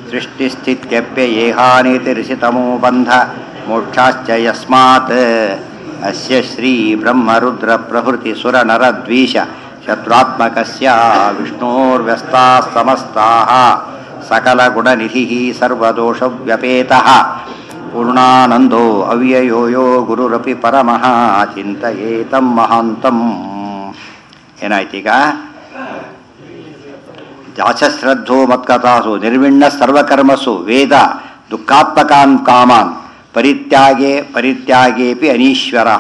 सृष्टिस्थित्यप्ययेहानीतिरिषितमो बन्ध मोक्षाश्च यस्मात् अस्य श्रीब्रह्मरुद्रप्रभृतिसुरनरद्वीष शत्रुत्मकस्य विष्णोर्व्यस्ताः समस्ताः सकलगुणनिधिः सर्वदोषव्यपेतः पूर्णानन्दो अव्ययो यो ಗುರುರಪಿ ಪರಮಃ ಚಿಂತಯೇತಂ ಮಹಾಂತಂ ಏನಾಯ್ತೀಗ ಜಾಚಶ್ರದ್ಧೋ ಮತ್ಕಥಾಸು ನಿರ್ವಿಣ್ಣ ಸರ್ವಕರ್ಮಸು ವೇದ ದುಃಖಾತ್ಮಕಾನ್ ಕಾಮಾನ್ ಪರಿತ್ಯಾಗೆ ಪರಿತ್ಯಾಗೇಪಿ ಅನೀಶ್ವರ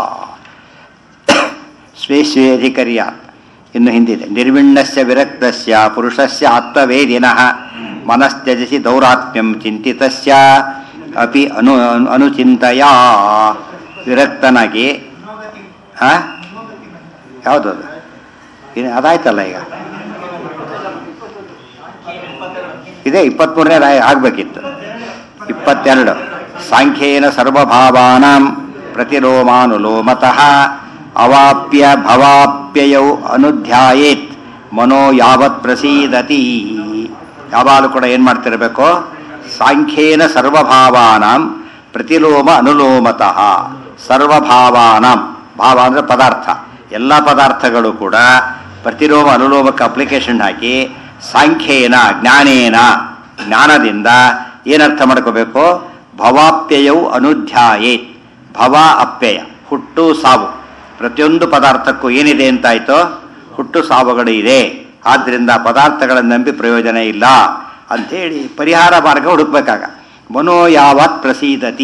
ಸ್ವೇ ಸ್ವೇಧಿಕರ್ಯ ಇನ್ನು ಹಿಂದಿದೆ ನಿರ್ವಿಣ್ಣಸ್ಯ ವಿರಕ್ತಸ್ಯ ಪುರುಷಸ್ಯ ಆತ್ಮವೇದಿನಃ ಮನಸ್ತ್ಯಜಸಿ ದೌರಾತ್ಮ್ಯಂ ಚಿಂತಿತಸ್ಯ ಅಪಿ ಅನು ಅನುಚಿಂತೆಯ ವಿರಕ್ತನಾಗಿ ಹಾ ಯಾವುದದು ಇದು ಅದಾಯ್ತಲ್ಲ ಈಗ ಇದೇ ಇಪ್ಪತ್ಮೂರನೇ ರಾಯ ಆಗಬೇಕಿತ್ತು ಇಪ್ಪತ್ತೆರಡು ಸಾಂಖ್ಯೇನ ಸರ್ವಭಾವಾನಾಂ ಪ್ರತಿಲೋಮಾನುಲೋಮತಃ ಅವಾಪ್ಯ ಭವಾಪ್ಯಯೌ ಅನುಧ್ಯಾಯೇತ್ ಮನೋ ಯಾವತ್ ಪ್ರಸೀದತಿ ಯಾವಾಗಲೂ ಕೂಡ ಏನು ಮಾಡ್ತಿರಬೇಕು ಸಾಂಖ್ಯೇನ ಸರ್ವಭಾವಾನಾಂ ಪ್ರತಿಲೋಮ ಅನುಲೋಮತಃ ಸರ್ವಭಾವಾನಾಂ ಭಾವ ಅಂದರೆ ಪದಾರ್ಥ ಎಲ್ಲ ಪದಾರ್ಥಗಳು ಕೂಡ ಪ್ರತಿಲೋಮ ಅನುಲೋಮಕ್ಕೆ ಅಪ್ಲಿಕೇಶನ್ ಹಾಕಿ ಸಾಂಖ್ಯೇನ ಜ್ಞಾನೇನ ಜ್ಞಾನದಿಂದ ಏನರ್ಥ ಮಾಡ್ಕೋಬೇಕು ಭವಾಪ್ಯಯವು ಅನುಧ್ಯಾಯೇತ್ ಭವ ಅಪ್ಯಯ ಹುಟ್ಟು ಸಾವು ಪ್ರತಿಯೊಂದು ಪದಾರ್ಥಕ್ಕೂ ಏನಿದೆ ಅಂತಾಯ್ತೋ ಹುಟ್ಟು ಸಾವುಗಳು ಇದೆ ಆದ್ದರಿಂದ ಪದಾರ್ಥಗಳನ್ನು ನಂಬಿ ಪ್ರಯೋಜನ ಇಲ್ಲ ಅಂಥೇಳಿ ಪರಿಹಾರ ಮಾರ್ಗ ಹುಡುಕ್ಬೇಕಾಗ ಮನೋ ಯಾವತ್ ಪ್ರಸೀದತಿ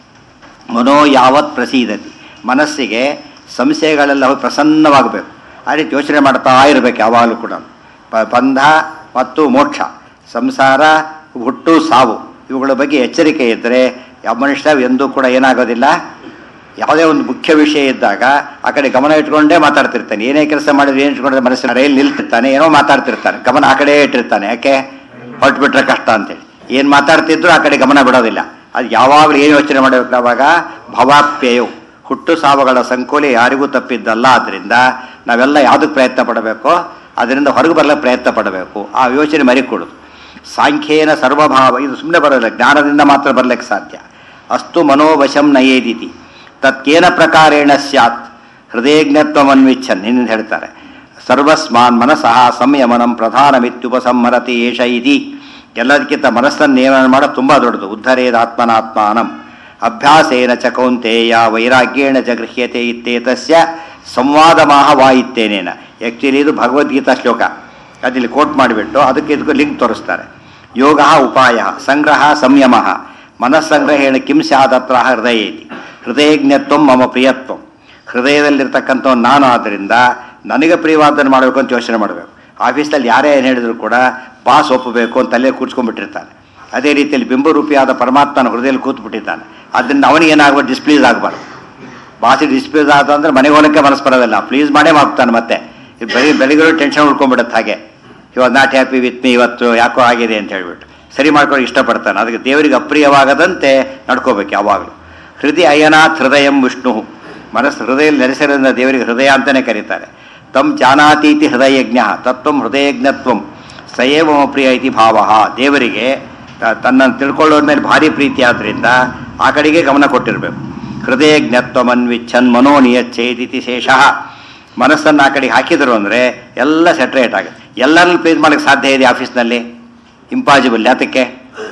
ಮನೋ ಯಾವತ್ ಪ್ರಸೀದತಿ ಮನಸ್ಸಿಗೆ ಸಂಶಯಗಳೆಲ್ಲ ಹೋಗಿ ಪ್ರಸನ್ನವಾಗಬೇಕು ಆ ರೀತಿ ಯೋಚನೆ ಮಾಡ್ತಾ ಇರಬೇಕು ಯಾವಾಗಲೂ ಕೂಡ ಪ- ಬಂಧ ಮತ್ತು ಮೋಕ್ಷ ಸಂಸಾರ ಹುಟ್ಟು ಸಾವು ಇವುಗಳ ಬಗ್ಗೆ ಎಚ್ಚರಿಕೆ ಇದ್ದರೆ ಯಾವ ಮನುಷ್ಯ ಎಂದೂ ಕೂಡ ಏನಾಗೋದಿಲ್ಲ ಯಾವುದೇ ಒಂದು ಮುಖ್ಯ ವಿಷಯ ಇದ್ದಾಗ ಆ ಕಡೆ ಗಮನ ಇಟ್ಕೊಂಡೇ ಮಾತಾಡ್ತಿರ್ತಾನೆ ಏನೇ ಕೆಲಸ ಮಾಡಿದ್ರೆ ಏನು ಇಟ್ಕೊಂಡ್ರೆ ಮನಸ್ಸಿನ ರೈಲ್ ನಿಲ್ತಿರ್ತಾನೆ ಏನೋ ಮಾತಾಡ್ತಿರ್ತಾನೆ ಗಮನ ಆ ಕಡೆ ಇಟ್ಟಿರ್ತಾನೆ ಯಾಕೆ ಹೊರಟ್ಬಿಟ್ರೆ ಕಷ್ಟ ಅಂತೇಳಿ ಏನು ಮಾತಾಡ್ತಿದ್ರು ಆ ಕಡೆ ಗಮನ ಬಿಡೋದಿಲ್ಲ ಅದು ಯಾವಾಗಲೂ ಏನು ಯೋಚನೆ ಮಾಡಬೇಕು ಅವಾಗ ಭವಾಪ್ಯಯವು ಹುಟ್ಟು ಸಾವುಗಳ ಸಂಕೋಲೆ ಯಾರಿಗೂ ತಪ್ಪಿದ್ದಲ್ಲ ಆದ್ದರಿಂದ ನಾವೆಲ್ಲ ಯಾವುದಕ್ಕೆ ಪ್ರಯತ್ನ ಪಡಬೇಕು ಅದರಿಂದ ಹೊರಗೆ ಬರಲಿಕ್ಕೆ ಪ್ರಯತ್ನ ಪಡಬೇಕು ಆ ಯೋಚನೆ ಮರಿಕೊಡೋದು ಸಾಂಖ್ಯೇನ ಸರ್ವಭಾವ ಇದು ಸುಮ್ಮನೆ ಬರೋಲ್ಲ ಜ್ಞಾನದಿಂದ ಮಾತ್ರ ಬರಲಿಕ್ಕೆ ಸಾಧ್ಯ ಅಸ್ತು ಮನೋವಶಂ ನಯೇದಿತಿ ತತ್ಕೇನ ಪ್ರಕಾರೇಣ ಸ್ಯಾತ್ ಹೃದಯಜ್ಞತ್ವಮನ್ವಿಚ್ಛನ್ ನಿನ್ನ ಹೇಳ್ತಾರೆ ಸರ್ವಸ್ಮಾನ್ ಮನಸಃ ಸಂಯಮನಂ ಪ್ರಧಾನಮಿತ್ಯುಪಸಂಹರತಿ ಏಷ ಇತಿ ಎಲ್ಲದಕ್ಕಿಂತ ಮನಸ್ಸನ್ನು ನಿಯಮನ ಮಾಡೋದು ತುಂಬ ದೊಡ್ಡದು ಉದ್ಧರೇದಾತ್ಮನಾತ್ಮಾನಂ ಅಭ್ಯಾಸೇನ ಚ ಕೌಂತೆಯ ವೈರಾಗ್ಯೇಣ ಚ ಗೃಹ್ಯತೆ ಇತ್ತೇತಸ್ಯ ಸಂವಾದಮಾಹ ವಾ ಇತ್ತೇನೇನ ಆ್ಯಕ್ಚುಲಿ ಇದು ಭಗವದ್ಗೀತಾ ಶ್ಲೋಕ ಅದಿಲ್ಲಿ ಕೋಟ್ ಮಾಡಿಬಿಟ್ಟು ಅದಕ್ಕೆ ಇದಕ್ಕೂ ಲಿಂಕ್ ತೋರಿಸ್ತಾರೆ ಯೋಗ ಉಪಾಯ ಸಂಗ್ರಹ ಸಂಯಮ ಮನಸ್ಸಂಗ್ರಹೇಣ ಕಿಂ ಸ್ಯಾದತ್ರ ಹೃದಯ ಇತಿ ಹೃದಯಜ್ಞತ್ವ ಮಮ ಪ್ರಿಯತ್ವ ಹೃದಯದಲ್ಲಿರ್ತಕ್ಕಂಥ ನಾನು ಆದ್ದರಿಂದ ನನಗೆ ಪ್ರಿಯವಾದನ್ನು ಮಾಡಬೇಕು ಅಂತ ಯೋಚನೆ ಮಾಡಬೇಕು ಆಫೀಸಲ್ಲಿ ಯಾರೇ ಏನು ಹೇಳಿದ್ರು ಕೂಡ ಬಾಸ್ ಒಪ್ಪಬೇಕು ಅಂತ ಅಲ್ಲೇ ಕೂತ್ಕೊಂಡ್ಬಿಟ್ಟಿರ್ತಾನೆ ಅದೇ ರೀತಿಯಲ್ಲಿ ಬಿಂಬರೂಪಿಯಾದ ಪರಮಾತ್ಮನ ಹೃದಯದಲ್ಲಿ ಕೂತ್ಬಿಟ್ಟಿದ್ದಾನೆ ಅದರಿಂದ ಅವನಿಗೆ ಏನಾಗಬಾರ್ದು ಡಿಸ್ಪ್ಲೀಸ್ ಆಗಬಾರ್ದು ಬಾಸಿ ಡಿಸ್ಪ್ಲೀಸ್ ಆದ ಅಂದರೆ ಮನೆಗೆ ಹೋಗಲಿಕ್ಕೆ ಮನಸ್ಸು ಬರೋದಿಲ್ಲ ಪ್ಲೀಸ್ ಮಾಡೇ ಮಾಡ್ತಾನೆ ಮತ್ತೆ ಇದು ಬೆಳಿಗ್ಗೆ ಬೆಳಿಗ್ಗೆ ಟೆನ್ಷನ್ ಉಳ್ಕೊಂಡ್ಬಿಡುತ್ತೆ ಹಾಗೆ ಇವಾಗ ನಾಟ್ ಹ್ಯಾಪಿ ವಿತ್ ಮೀ ಇವತ್ತು ಯಾಕೋ ಆಗಿದೆ ಅಂತ ಹೇಳ್ಬಿಟ್ಟು ಸರಿ ಮಾಡ್ಕೊಂಡು ಇಷ್ಟಪಡ್ತಾನೆ ಅದಕ್ಕೆ ದೇವರಿಗೆ ಅಪ್ರಿಯವಾಗದಂತೆ ನಡ್ಕೋಬೇಕು ಯಾವಾಗಲೂ ಹೃದಯ ಅಯನಾಥ್ ಹೃದಯಂ ವಿಷ್ಣು ಮನಸ್ಸು ಹೃದಯದಲ್ಲಿ ನೆಲೆಸಿರೋದ್ರಿಂದ ದೇವರಿಗೆ ಹೃದಯ ಅಂತಲೇ ಕರೀತಾರೆ ತಮ್ ಜಾನಾತೀತಿ ಹೃದಯಜ್ಞ ತತ್ವಂ ಹೃದಯಜ್ಞತ್ವಂ ಸಯೇವ ಮಮ ಪ್ರಿಯ ಇತಿ ಭಾವ ದೇವರಿಗೆ ತ- ತನ್ನನ್ನು ತಿಳ್ಕೊಳ್ಳೋದ್ರ ಮೇಲೆ ಭಾರಿ ಪ್ರೀತಿ ಆದ್ದರಿಂದ ಆ ಕಡೆಗೆ ಗಮನ ಕೊಟ್ಟಿರಬೇಕು ಹೃದಯಜ್ಞತ್ವಮನ್ವಿಚ್ಛನ್ ಮನೋ ನಿಯಚ್ಚೇದಿತಿ ಶೇಷಃ ಮನಸ್ಸನ್ನು ಆ ಕಡೆಗೆ ಹಾಕಿದರು ಅಂದರೆ ಎಲ್ಲ ಸೆಟ್ರೇಟ್ ಆಗುತ್ತೆ ಎಲ್ಲರನ್ನು ಪ್ಲೀಸ್ ಮಾಡೋಕ್ಕೆ ಸಾಧ್ಯ ಇದೆ ಆಫೀಸ್ನಲ್ಲಿ ಇಂಪಾಸಿಬಲ್ ಯಾತಕ್ಕೆ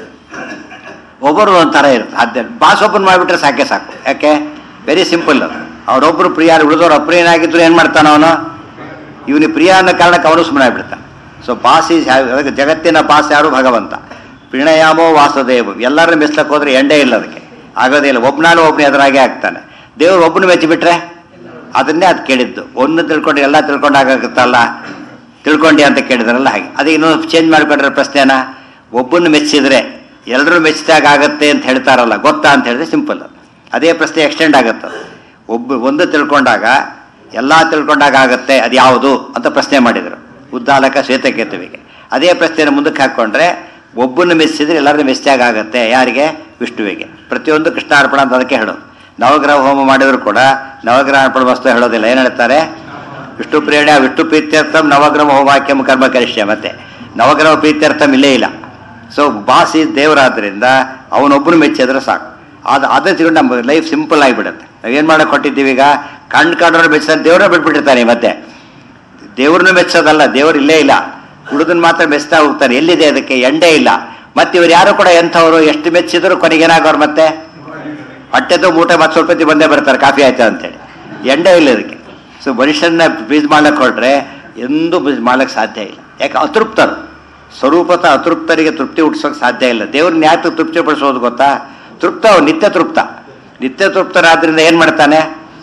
ಒಬ್ಬರು ಒಂಥರ ಇರುತ್ತೆ ಸಾಧ್ಯ ಬಾಸ್ ಓಪನ್ ಮಾಡಿಬಿಟ್ರೆ ಸಾಕೆ ಸಾಕು ಯಾಕೆ ವೆರಿ ಸಿಂಪಲ್ ಅದು ಅವರೊಬ್ಬರು ಪ್ರಿಯ ಉಳಿದವ್ರು ಅಪ್ರಿಯನಾಗಿದ್ರು ಏನು ಮಾಡ್ತಾನೆ ಅವನು ಇವನಿಗೆ ಪ್ರಿಯ ಅನ್ನೋ ಕಾರಣಕ್ಕೆ ಅವನು ಸುಮ್ಮನೆ ಆಗ್ಬಿಡ್ತಾನೆ ಸೊ ಬಾಸ್ ಈಸ್ ಅದಕ್ಕೆ ಜಗತ್ತಿನ ಬಾಸ್ ಯಾರು ಭಗವಂತ ಪ್ರಣಯಾಮೋ ವಾಸುದೇವ ಎಲ್ಲರನ್ನ ಮೆಚ್ಚಕ್ಕೆ ಹೋದ್ರೆ ಎಂಡೇ ಇಲ್ಲ ಅದಕ್ಕೆ ಆಗೋದೇ ಇಲ್ಲ ಒಬ್ಬನಾಲು ಒಬ್ಬನೇ ಎದುರಾಗೆ ಆಗ್ತಾನೆ ದೇವ್ರು ಒಬ್ಬನು ಮೆಚ್ಚಿಬಿಟ್ರೆ ಅದನ್ನೇ ಅದು ಕೇಳಿದ್ದು ಒಂದು ತಿಳ್ಕೊಂಡು ಎಲ್ಲ ತಿಳ್ಕೊಂಡಾಗುತ್ತಲ್ಲ ತಿಳ್ಕೊಂಡಿ ಅಂತ ಕೇಳಿದ್ರಲ್ಲ ಹಾಗೆ ಅದಕ್ಕೆ ಇನ್ನೊಂದು ಚೇಂಜ್ ಮಾಡಿಕೊಂಡ್ರೆ ಪ್ರಶ್ನೆನ ಒಬ್ಬನ್ನು ಮೆಚ್ಚಿದ್ರೆ ಎಲ್ಲರೂ ಮೆಚ್ಚಿದಾಗ ಆಗತ್ತೆ ಅಂತ ಹೇಳ್ತಾರಲ್ಲ ಗೊತ್ತಾ ಅಂತ ಹೇಳಿದ್ರೆ ಸಿಂಪಲ್ ಅದೇ ಪ್ರಶ್ನೆ ಎಕ್ಸ್ಟೆಂಡ್ ಆಗುತ್ತೆ ಒಬ್ಬ ಒಂದು ತಿಳ್ಕೊಂಡಾಗ ಎಲ್ಲ ತಿಳ್ಕೊಂಡಾಗ ಆಗತ್ತೆ ಅದು ಯಾವುದು ಅಂತ ಪ್ರಶ್ನೆ ಮಾಡಿದರು ಉದ್ದಾಲಕ ಶ್ವೇತಕೇತುವಿಗೆ ಅದೇ ಪ್ರಶ್ನೆಯನ್ನು ಮುಂದಕ್ಕೆ ಹಾಕ್ಕೊಂಡ್ರೆ ಒಬ್ಬನ್ನು ಮೆಚ್ಚಿದ್ರೆ ಎಲ್ಲರನ್ನೂ ಮೆಚ್ಚಾಗ ಆಗತ್ತೆ ಯಾರಿಗೆ ವಿಷ್ಣುವಿಗೆ ಪ್ರತಿಯೊಂದು ಕೃಷ್ಣಾರ್ಪಣ ಅಂತ ಅದಕ್ಕೆ ಹೇಳೋದು ನವಗ್ರಹ ಹೋಮ ಮಾಡಿದ್ರು ಕೂಡ ನವಗ್ರಹ ಅರ್ಪಣ ವಸ್ತು ಹೇಳೋದಿಲ್ಲ ಏನು ಹೇಳ್ತಾರೆ ವಿಷ್ಣು ಪ್ರೇರಣೆ ವಿಷ್ಣು ಪ್ರೀತ್ಯರ್ಥಂ ನವಗ್ರಹ ಹೋಮಾಕ್ಯಂ ಕರ್ಮ ಕರಿಷ್ಯ ಮತ್ತೆ ನವಗ್ರಹ ಪ್ರೀತ್ಯರ್ಥಂ ಇಲ್ಲೇ ಇಲ್ಲ ಸೊ ಬಾಸ್ ಈ ದೇವರಾದ್ರಿಂದ ಅವನೊಬ್ಬರು ಮೆಚ್ಚಿದ್ರೆ ಸಾಕು ಅದು ಅದನ್ನ ತಿಳ್ಕೊಂಡು ನಮ್ಮ ಲೈಫ್ ಸಿಂಪಲ್ ಆಗಿಬಿಡುತ್ತೆ ನಾವೇನು ಮಾಡಕ್ಕೆ ಕೊಟ್ಟಿದ್ದೀವಿ ಈಗ ಕಣ್ ಕಂಡ್ರೆ ಮೆಚ್ಚಿದ್ರೆ ದೇವ್ರನ್ನ ಬಿಟ್ಬಿಟ್ಟಿರ್ತಾನೆ ಮತ್ತೆ ದೇವ್ರನ್ನ ಮೆಚ್ಚೋದಲ್ಲ ದೇವ್ರು ಇಲ್ಲೇ ಇಲ್ಲ ಹುಡುಗನ್ ಮಾತ್ರ ಮೆಚ್ತಾ ಹೋಗ್ತಾನೆ ಎಲ್ಲಿದೆ ಅದಕ್ಕೆ ಎಂಡೇ ಇಲ್ಲ ಮತ್ತೆ ಇವ್ರು ಯಾರು ಕೂಡ ಎಂಥವ್ರು ಎಷ್ಟು ಮೆಚ್ಚಿದ್ರು ಕೊನೆಗೆ ಏನಾಗೋರು ಮತ್ತೆ ಹೊಟ್ಟೆದು ಮೂಟೆ ಮತ್ತೆ ಸ್ವಲ್ಪ ಹೊತ್ತಿಗೆ ಬಂದೇ ಬರ್ತಾರೆ ಕಾಫಿ ಆಯ್ತಾ ಅಂತೇಳಿ ಎಂಡೇ ಇಲ್ಲ ಅದಕ್ಕೆ ಸೊ ಮನುಷ್ಯನ ಬೀಜ್ ಮಾಡಕ್ಕೆ ಹೊರಟ್ರೆ ಎಂದೂ ಬೀಜ್ ಮಾಡಕ್ಕೆ ಸಾಧ್ಯ ಇಲ್ಲ ಯಾಕೆ ಅತೃಪ್ತರು ಸ್ವರೂಪತ ಅತೃಪ್ತರಿಗೆ ತೃಪ್ತಿ ಹುಟ್ಟಿಸೋಕೆ ಸಾಧ್ಯ ಇಲ್ಲ ದೇವ್ರನ್ನ ಯಾಕೆ ತೃಪ್ತಿ ಪಡಿಸೋದು ಗೊತ್ತಾ ತೃಪ್ತ ಅವ್ನು ನಿತ್ಯ ತೃಪ್ತ ನಿತ್ಯ ತೃಪ್ತರಾದ್ರಿಂದ ಏನು ಮಾಡ್ತಾನೆ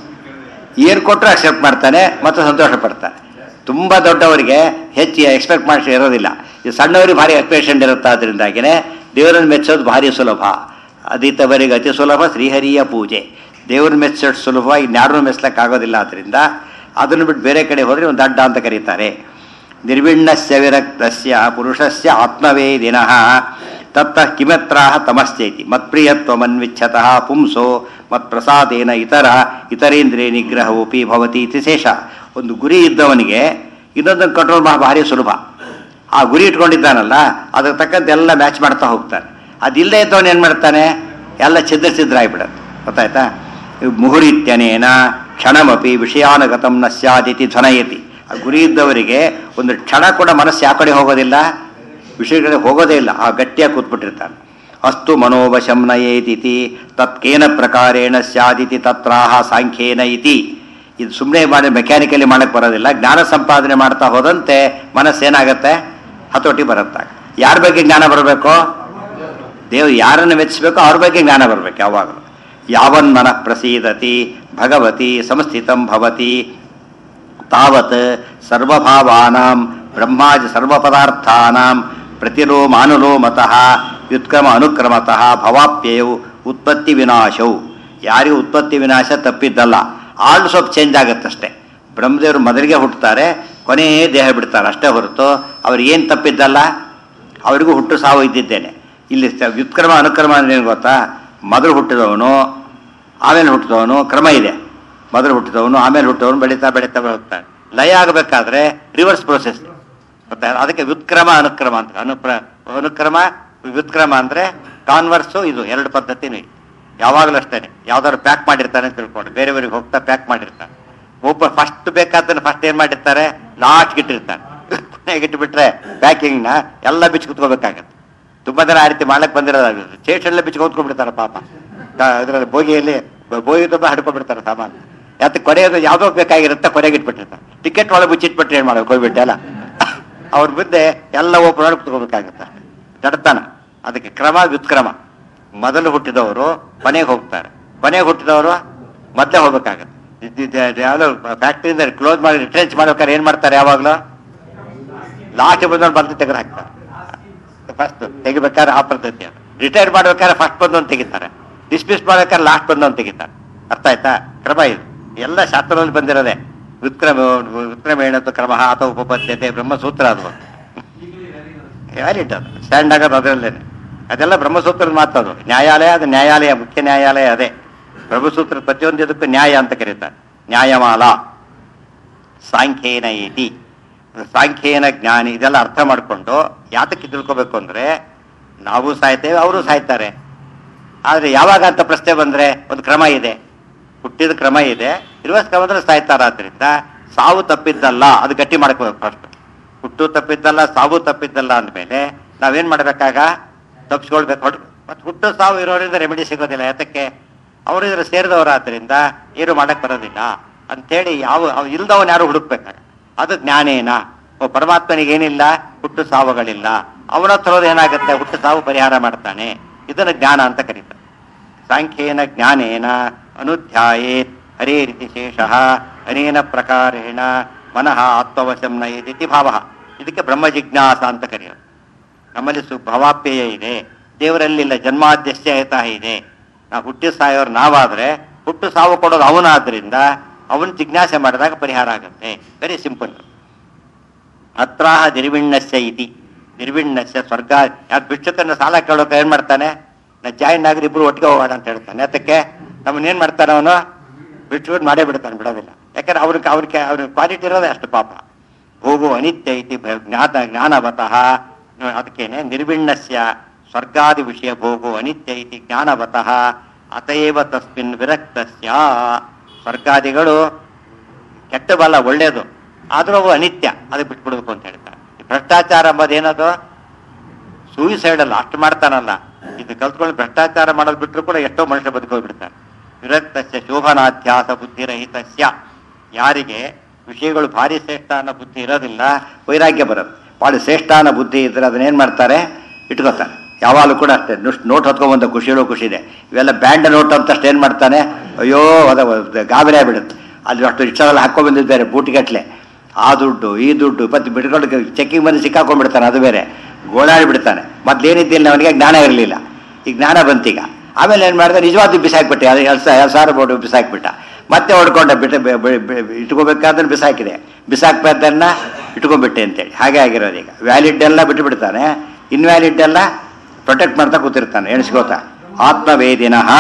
ಏನು ಕೊಟ್ಟರು ಅಕ್ಸೆಪ್ಟ್ ಮಾಡ್ತಾನೆ ಮತ್ತು ಸಂತೋಷ ಪಡ್ತಾನೆ ತುಂಬ ದೊಡ್ಡವರಿಗೆ ಹೆಚ್ಚು ಎಕ್ಸ್ಪೆಕ್ಟ್ ಮಾಡಿ ಇರೋದಿಲ್ಲ ಈ ಸಣ್ಣವರಿಗೆ ಭಾರಿ ಎಕ್ಸ್ಪೆಕ್ಷನ್ ಇರುತ್ತೆ ಅದರಿಂದಾಗಿನೇ ದೇವರನ್ನು ಮೆಚ್ಚೋದು ಭಾರಿ ಸುಲಭ ಅದಿತವರಿಗೆ ಅತಿ ಸುಲಭ ಶ್ರೀಹರಿಯ ಪೂಜೆ ದೇವ್ರನ್ನ ಮೆಚ್ಚೋದು ಸುಲಭ ಇನ್ಯಾರನ್ನೂ ಮೆಚ್ಚಲಿಕ್ಕಾಗೋದಿಲ್ಲ ಆದ್ದರಿಂದ ಅದನ್ನು ಬಿಟ್ಟು ಬೇರೆ ಕಡೆ ಹೋದರೆ ಒಂದು ಅಡ್ಡ ಅಂತ ಕರೀತಾರೆ ನಿರ್ವಿಣ್ಣಸ್ಯ ವಿರಕ್ತಸ್ಯ ಪುರುಷಸ್ಯ ಆತ್ಮವೇದಿನಃ ತತ್ತ ಕಿಮತ್ರಾಹ ತಮಶ್ಚೈತಿ ಮತ್ಪ್ರಿಯತ್ವಮನ್ವಿಚ್ಛತಃ ಪುಂಸೋ ಮತ್ಪ್ರಸಾದೇನ ಇತರ ಇತರೇಂದ್ರಿಯ ನಿಗ್ರಹವೋಪಿ ಭವತಿ ಇತಿ ಶೇಷ ಒಂದು ಗುರಿ ಇದ್ದವನಿಗೆ ಇನ್ನೊಂದನ್ನು ಕಂಟ್ರೋಲ್ ಮಾ ಭಾರಿ ಸುಲಭ ಆ ಗುರಿ ಇಟ್ಕೊಂಡಿದ್ದಾನಲ್ಲ ಅದಕ್ಕೆ ತಕ್ಕಂತೆ ಎಲ್ಲ ಮ್ಯಾಚ್ ಮಾಡ್ತಾ ಹೋಗ್ತಾನೆ ಅದಿಲ್ಲದೆ ಇದ್ದವನು ಏನು ಮಾಡ್ತಾನೆ ಎಲ್ಲ ಛಿದ್ರ ಛಿದ್ರ ಆಗಿಬಿಡತ್ತೆ ಗೊತ್ತಾಯ್ತಾ ಮುಹುರಿತ್ಯನೇನ ಕ್ಷಣಮಪಿ ವಿಷಯಾನುಗತಂ ನ ಸ್ಯಾದಿತಿ ಧ್ವನಯತಿ ಆ ಗುರಿ ಇದ್ದವರಿಗೆ ಒಂದು ಕ್ಷಣ ಕೂಡ ಮನಸ್ಸು ಯಾವ ಕಡೆ ಹೋಗೋದಿಲ್ಲ ವಿಷಯಗಳಿಗೆ ಹೋಗೋದೇ ಇಲ್ಲ ಆ ಗಟ್ಟಿಯಾಗಿ ಕೂತ್ಬಿಟ್ಟಿರ್ತಾನೆ ಅಸ್ತು ಮನೋವಶಂ ನಯೇತಿ ತತ್ಕೇನ ಪ್ರಕಾರೇಣ ಸ್ಯಾದಿತಿ ತತ್ರಾಹ ಸಾಂಖ್ಯೇನ ಇತಿ ಇದು ಸುಮ್ಮನೆ ಮಾಡಿ ಮೆಕ್ಯಾನಿಕಲಿ ಮಾಡಕ್ಕೆ ಬರೋದಿಲ್ಲ ಜ್ಞಾನ ಸಂಪಾದನೆ ಮಾಡ್ತಾ ಹೋದಂತೆ ಮನಸ್ಸೇನಾಗತ್ತೆ ಹತೋಟಿ ಬರುತ್ತೆ ಯಾರ ಬಗ್ಗೆ ಜ್ಞಾನ ಬರಬೇಕು ದೇವ್ರು ಯಾರನ್ನು ಮೆಚ್ಚಿಬೇಕೋ ಅವ್ರ ಬಗ್ಗೆ ಜ್ಞಾನ ಬರಬೇಕು ಯಾವಾಗಲೂ ಯಾವನ್ ಮನಃ ಪ್ರಸೀದತಿ ಭಗವತಿ ಸಂಸ್ಥಿತಂ ಭವತಿ ತಾವತ್ ಸರ್ವಭಾವಾನಾಂ ಬ್ರಹ್ಮಾಜ ಸರ್ವಪದಾರ್ಥಾನಾಂ ಪ್ರತಿಲೋಮಾನುಲೋಮತಃ ವ್ಯುತ್ಕ್ರಮ ಅನುಕ್ರಮತಃ ಭವಾಪ್ಯಯವು ಉತ್ಪತ್ತಿ ವಿನಾಶವು ಯಾರಿಗೂ ಉತ್ಪತ್ತಿ ವಿನಾಶ ತಪ್ಪಿದ್ದಲ್ಲ ಆಳು ಸ್ವಲ್ಪ ಚೇಂಜ್ ಆಗುತ್ತಷ್ಟೇ ಬ್ರಹ್ಮದೇವರು ಮೊದಲಿಗೆ ಹುಟ್ಟುತ್ತಾರೆ ಕೊನೆಯೇ ದೇಹ ಬಿಡ್ತಾರೆ ಅಷ್ಟೇ ಹೊರತು ಅವ್ರಿಗೆ ಏನು ತಪ್ಪಿದ್ದಲ್ಲ ಅವರಿಗೂ ಹುಟ್ಟು ಸಾವು ಇದ್ದಿದ್ದೇನೆ ಇಲ್ಲಿ ಸ- ವ್ಯುತ್ಕ್ರಮ ಅನುಕ್ರಮ ಅಂದ್ರೆ ಏನು ಗೊತ್ತಾ ಮೊದಲು ಹುಟ್ಟಿದವನು ಆಮೇಲೆ ಹುಟ್ಟಿದವನು ಕ್ರಮ ಇದೆ ಮೊದಲು ಹುಟ್ಟಿದವನು ಆಮೇಲೆ ಹುಟ್ಟಿದವನು ಬೆಳೀತಾ ಬೆಳೀತಾ ಹೋಗ್ತಾನೆ ಲಯ ಆಗಬೇಕಾದ್ರೆ ರಿವರ್ಸ್ ಪ್ರೋಸೆಸ್ ಗೊತ್ತಾ ಅದಕ್ಕೆ ವ್ಯುತ್ಕ್ರಮ ಅನುಕ್ರಮ ಅಂತ ಅನುಪ್ರ ಅನುಕ್ರಮ ವ್ಯುತ್ಕ್ರಮ ಅಂದ್ರೆ ಕಾನ್ವರ್ಸು ಇದು ಎರಡು ಪದ್ಧತಿನೂ ಇದೆ ಯಾವಾಗಲೂ ಅಷ್ಟೇ ಯಾವ್ದಾದ್ರು ಪ್ಯಾಕ್ ಮಾಡಿರ್ತಾನೆ ಅಂತ ತಿಳ್ಕೊಂಡು ಬೇರೆಯವರಿಗೆ ಹೋಗ್ತಾ ಪ್ಯಾಕ್ ಮಾಡಿರ್ತಾನೆ ಒಬ್ಬ ಫಸ್ಟ್ ಬೇಕಾದನ್ನು ಫಸ್ಟ್ ಏನ್ ಮಾಡಿರ್ತಾರೆ ಲಾಸ್ಟ್ ಇಟ್ಟಿರ್ತಾನೆ ಕೊನೆಗೆ ಇಟ್ಬಿಟ್ರೆ ಪ್ಯಾಕಿಂಗ್ ನ ಎಲ್ಲ ಬಿಚ್ಚಿ ಕುತ್ಕೋಬೇಕಾಗತ್ತೆ ತುಂಬಾ ಜನ ಆ ರೀತಿ ಮಾಡಕ್ ಬಂದಿರೋದು ಚೇಟೆಲ್ಲ ಬಿಚ್ಚಿ ಕೂತ್ಕೊಂಡ್ಬಿಡ್ತಾರೆ ಪಾಪ ಅದರಲ್ಲಿ ಬೋಗಿಯಲ್ಲಿ ಬ- ಬೋಗಿ ತುಂಬ ಹಡ್ಕೊಂಡ್ಬಿಡ್ತಾರೆ ಸಾಮಾನು ಯಾತ ಕೊನೆಯದು ಯಾವ್ದೋ ಬೇಕಾಗಿರುತ್ತೆ ಕೊನೆಗೆ ಇಟ್ಬಿಟ್ಟಿರ್ತಾರೆ ಟಿಕೆಟ್ ಒಳಗೆ ಮುಚ್ಚಿಟ್ಬಿಟ್ರೆ ಏನ್ ಮಾಡೋದು ಹೋಗ್ಬಿಟ್ಟೆ ಅಲ್ಲ ಅವ್ರ ಮುಂದೆ ಎಲ್ಲ ಓಪನ್ ಮಾಡಿ ಕುತ್ಕೋಬೇಕಾಗತ್ತೆ ತಡ್ತಾನ ಅದಕ್ಕೆ ಕ್ರಮ ವ್ಯುತ್ಕ್ರಮ ಮೊದಲು ಹುಟ್ಟಿದವರು ಕೊನೆಗೆ ಹೋಗ್ತಾರೆ ಕೊನೆಗೆ ಹುಟ್ಟಿದವರು ಮೊದಲೇ ಹೋಗ್ಬೇಕಾಗತ್ತೆ ಇದ್- ಇದ್- ಇದ್ ಯಾವ್ದೋ ಫ್ಯಾಕ್ಟ್ರಿಯಿಂದ ಕ್ಲೋಸ್ ಮಾಡಿ ರಿಟ್ರೆಂಚ್ ಮಾಡ್ಬೇಕಾದ್ರೆ ಏನ್ ಮಾಡ್ತಾರೆ ಯಾವಾಗಲೂ ಲಾಸ್ಟ್ ಬಂದವ್ರು ಬಂದು ತೆಗೆದು ಹಾಕ್ತಾರೆ ಫಸ್ಟ್ ತೆಗಿಬೇಕಾದ್ರೆ ಆ ಪದ್ಧತಿ ಅದು ರಿಟೈರ್ ಮಾಡ್ಬೇಕಾದ್ರೆ ಫಸ್ಟ್ ಬಂದವನು ತೆಗಿತಾರೆ ಡಿಸ್ಮಿಸ್ ಮಾಡ್ಬೇಕಾದ್ರೆ ಲಾಸ್ಟ್ ಬಂದವನು ತೆಗಿತಾರೆ ಅರ್ಥ ಆಯ್ತಾ ಕ್ರಮ ಇದು ಎಲ್ಲ ಶಾಸ್ತ್ರದಲ್ಲಿ ಬಂದಿರೋದೆ ವಿಕ್ರಮ ವಿಕ್ರಮೇಣತ್ತು ಕ್ರಮ ಅಥವಾ ಉಪಪದ್ಯತೆ ಬ್ರಹ್ಮಸೂತ್ರ ಅದು ವ್ಯಾಲಿಡ್ ಅದು ಸ್ಟ್ಯಾಂಡ್ ಆಗೋದು ಅದರಲ್ಲೇನೆ ಅದೆಲ್ಲ ಬ್ರಹ್ಮಸೂತ್ರದ ಮಾತದು ನ್ಯಾಯಾಲಯ ಅದು ನ್ಯಾಯಾಲಯ ಮುಖ್ಯ ನ್ಯಾಯಾಲಯ ಅದೇ ಬ್ರಹ್ಮಸೂತ್ರ ಪ್ರತಿಯೊಂದು ಇದಕ್ಕೂ ನ್ಯಾಯ ಅಂತ ಕರೀತಾರೆ ನ್ಯಾಯಮಾಲ ಸಾಂಖ್ಯೇನ ಇತಿ ಸಾಂಖ್ಯೇನ ಜ್ಞಾನಿ ಇದೆಲ್ಲ ಅರ್ಥ ಮಾಡಿಕೊಂಡು ಯಾತಕ್ಕೆ ತಿಳ್ಕೊಬೇಕು ಅಂದ್ರೆ ನಾವು ಸಾಯ್ತೇವೆ ಅವರು ಸಾಯ್ತಾರೆ ಆದ್ರೆ ಯಾವಾಗ ಅಂತ ಪ್ರಶ್ನೆ ಬಂದ್ರೆ ಒಂದು ಕ್ರಮ ಇದೆ ಹುಟ್ಟಿದ ಕ್ರಮ ಇದೆ ರಿವರ್ಸ್ ಕ್ರಮ ಅಂದ್ರೆ ಸಾಯ್ತಾರ ಆದ್ರಿಂದ ಸಾವು ತಪ್ಪಿದ್ದಲ್ಲ ಅದು ಗಟ್ಟಿ ಮಾಡ್ಕೋಬೇಕು ಫಸ್ಟ್ ಹುಟ್ಟು ತಪ್ಪಿದ್ದಲ್ಲ ಸಾವು ತಪ್ಪಿದ್ದಲ್ಲ ಅಂದಮೇಲೆ ನಾವೇನ್ ಮಾಡ್ಬೇಕಾಗ ತಪ್ಪಿಸ್ಕೊಳ್ಬೇಕು ಹೊಡ್ ಮತ್ತೆ ಹುಟ್ಟು ಸಾವು ಇರೋರಿಂದ ರೆಮಿಡಿ ಸಿಗೋದಿಲ್ಲ ಯಾತಕ್ಕೆ ಅವರು ಇದ್ರ ಸೇರಿದವರಾದ್ರಿಂದ ಏನು ಮಾಡಕ್ ಬರೋದಿಲ್ಲ ಅಂತೇಳಿ ಯಾವ ಅವ್ ಇಲ್ದವನ್ ಯಾರು ಹುಡುಕ್ಬೇಕಾಗ ಅದು ಜ್ಞಾನೇನ ಓ ಪರಮಾತ್ಮನಿಗೆ ಏನಿಲ್ಲ ಹುಟ್ಟು ಸಾವುಗಳಿಲ್ಲ ಅವನ ಹತ್ರ ಹೋದ್ರೆ ಏನಾಗುತ್ತೆ ಹುಟ್ಟು ಸಾವು ಪರಿಹಾರ ಮಾಡ್ತಾನೆ ಇದನ್ನು ಜ್ಞಾನ ಅಂತ ಕರೀತಾರೆ ಸಾಂಖ್ಯೇನ ಜ್ಞಾನೇನ ಅನುಧ್ಯಾಯೇತ್ ಹರೇ ರೀತಿ ಶೇಷ ಅನೇನ ಪ್ರಕಾರೇಣ ಮನಃ ಆತ್ಮವಶಂ ನಯದಿತಿ ಭಾವ ಇದಕ್ಕೆ ಬ್ರಹ್ಮ ಜಿಜ್ಞಾಸ ಅಂತ ಕರೆಯೋದು ನಮ್ಮಲ್ಲಿ ಸು ಭವಾಪ್ಯಯ ಇದೆ ದೇವರಲ್ಲಿಲ್ಲ ಜನ್ಮಾದ್ಯಸ್ಯ ಹಿತ ಇದೆ ನಾವು ಹುಟ್ಟಿ ಸಾಯೋರು ನಾವಾದ್ರೆ ಹುಟ್ಟು ಸಾವು ಕೊಡೋದು ಅವನಾದ್ರಿಂದ ಅವನು ಜಿಜ್ಞಾಸೆ ಮಾಡಿದಾಗ ಪರಿಹಾರ ಆಗುತ್ತೆ ವೆರಿ ಸಿಂಪಲ್ ಅತ್ರಾಹ ನಿರ್ವಿಣ್ಣಸ್ಯ ಇತಿ ನಿರ್ವಿಣ್ಣಸ್ಯ ಸ್ವರ್ಗ ಯಾಕೆ ಭಿಕ್ಷುಕನ ಸಾಲ ಕೇಳೋಕೆ ಏನ್ ಮಾಡ್ತಾನೆ ನಾ ಜಾಯಿನ್ ಆಗ್ರಿ ಇಬ್ರು ಒಟ್ಟಿಗೆ ಹೋಗೋಣ ಅಂತ ಹೇಳ್ತಾನೆ ಅದಕ್ಕೆ ನಮ್ಮನ್ನ ಏನ್ ಮಾಡ್ತಾನೆ ಅವನು ಬಿಟ್ಟು ಮಾಡೇ ಬಿಡ್ತಾನೆ ಬಿಡೋದಿಲ್ಲ ಯಾಕಂದ್ರೆ ಅವ್ರಿಗೆ ಅವ್ರಿಗೆ ಅವ್ರ ಕ್ವಾಲಿಟಿ ಇರೋದೇ ಅಷ್ಟು ಪಾಪ ಭೋಗು ಅನಿತ್ಯ ಇತಿ ಭ- ಜ್ಞಾತ ಜ್ಞಾನವತಃ ಅದಕ್ಕೇನೆ ನಿರ್ವಿಣ್ಣಸ್ಯ ಸ್ವರ್ಗಾದಿ ವಿಷಯ ಭೋಗೋ ಅನಿತ್ಯ ಇತಿ ಜ್ಞಾನವತಃ ಅತಯೇವ ತಸ್ಮಿನ್ ವಿರಕ್ತಸ್ಯ ಸ್ವರ್ಗಾದಿಗಳು ಕೆಟ್ಟವಲ್ಲ ಒಳ್ಳೇದು ಆದ್ರೂ ಅವು ಅನಿತ್ಯ ಅದಕ್ಕೆ ಬಿಟ್ಬಿಡ್ಬೇಕು ಅಂತ ಹೇಳ್ತಾರೆ ಈ ಭ್ರಷ್ಟಾಚಾರ ಎಂಬುದೇನದು ಸೂಯಿಸೈಡ್ ಅಲ್ಲ ಅಷ್ಟು ಮಾಡ್ತಾನಲ್ಲ ಇದು ಕಲ್ತ್ಕೊಂಡು ಭ್ರಷ್ಟಾಚಾರ ಮಾಡೋದು ಬಿಟ್ಟರು ಕೂಡ ಎಷ್ಟೋ ಮನುಷ್ಯ ಬದುಕೋಗ್ಬಿಡ್ತಾರೆ ವಿರಕ್ತಸ್ಯ ಶೋಭನಾಧ್ಯಾಸ ಬುದ್ಧಿರಹಿತಸ್ಯ ಯಾರಿಗೆ ವಿಷಯಗಳು ಭಾರಿ ಶ್ರೇಷ್ಠ ಅನ್ನೋ ಬುದ್ಧಿ ಇರೋದಿಲ್ಲ ವೈರಾಗ್ಯ ಬರುತ್ತೆ ಭಾಳ ಶ್ರೇಷ್ಠ ಅನ್ನೋ ಬುದ್ಧಿ ಇದ್ರೆ ಅದನ್ನೇನು ಮಾಡ್ತಾರೆ ಇಟ್ಕೋತಾರೆ ಯಾವಾಗಲೂ ಕೂಡ ಅಷ್ಟೇ ನುಷ್ಟ್ ನೋಟ್ ಹೊತ್ಕೊಂಬಂದ ಖುಷಿಯೋ ಖುಷಿ ಇದೆ ಇವೆಲ್ಲ ಬ್ಯಾಂಡ್ ನೋಟ್ ಅಂತ ಅಷ್ಟು ಏನು ಮಾಡ್ತಾನೆ ಅಯ್ಯೋ ಅದ ಗಾಬರಿ ಆಗ್ಬಿಡುತ್ತೆ ಅಲ್ಲಿ ಅಷ್ಟು ಇಷ್ಟೆಲ್ಲ ಹಾಕ್ಕೊಂಡ್ಬಂದಿದ್ದು ಬೇರೆ ಬೂಟಿಗಟ್ಲೆ ಆ ದುಡ್ಡು ಈ ದುಡ್ಡು ಮತ್ತೆ ಬಿಟ್ಕೊಂಡು ಚೆಕ್ಕಿಂಗ್ ಬಂದು ಸಿಕ್ಕಾಕೊಂಡ್ಬಿಡ್ತಾನೆ ಅದು ಬೇರೆ ಗೋಳಾಡಿ ಬಿಡ್ತಾನೆ ಮೊದ್ಲೇನಿದ್ದಿಲ್ಲ ಅವನಿಗೆ ಜ್ಞಾನ ಇರಲಿಲ್ಲ ಈ ಜ್ಞಾನ ಬಂತೀಗ ಆಮೇಲೆ ಏನು ಮಾಡಿದೆ ನಿಜವಾದ ಬಿಸಾಕ್ಬಿಟ್ಟೆ ಅದು ಎರಡು ಸಾವಿರ ಎರಡು ಸಾವಿರ ಬೋರ್ಡು ಬಿಸಾಕ್ಬಿಟ್ಟ ಮತ್ತೆ ಹೊಡ್ಕೊಂಡೆ ಬಿಟ್ಟು ಬೆ- ಬೆ- ಬೆ- ಇಟ್ಕೋಬೇಕಾದ್ರೆ ಬಿಸಾಕಿದೆ ಬಿಸಾಕ್ಬೇಕನ್ನ ಇಟ್ಕೊಂಡ್ಬಿಟ್ಟೆ ಅಂತೇಳಿ ಹಾಗೆ ಆಗಿರೋದು ಈಗ ವ್ಯಾಲಿಡ್ ಎಲ್ಲ ಬಿಟ್ಟು ಬಿಡ್ತಾನೆ ಇನ್ವ್ಯಾಲಿಡ್ ಎಲ್ಲ ಪ್ರೊಟೆಕ್ಟ್ ಮಾಡ್ತಾ ಕೂತಿರ್ತಾನೆ ಎಣಿಸ್ಕೋತ ಆತ್ಮವೇದಿನಃ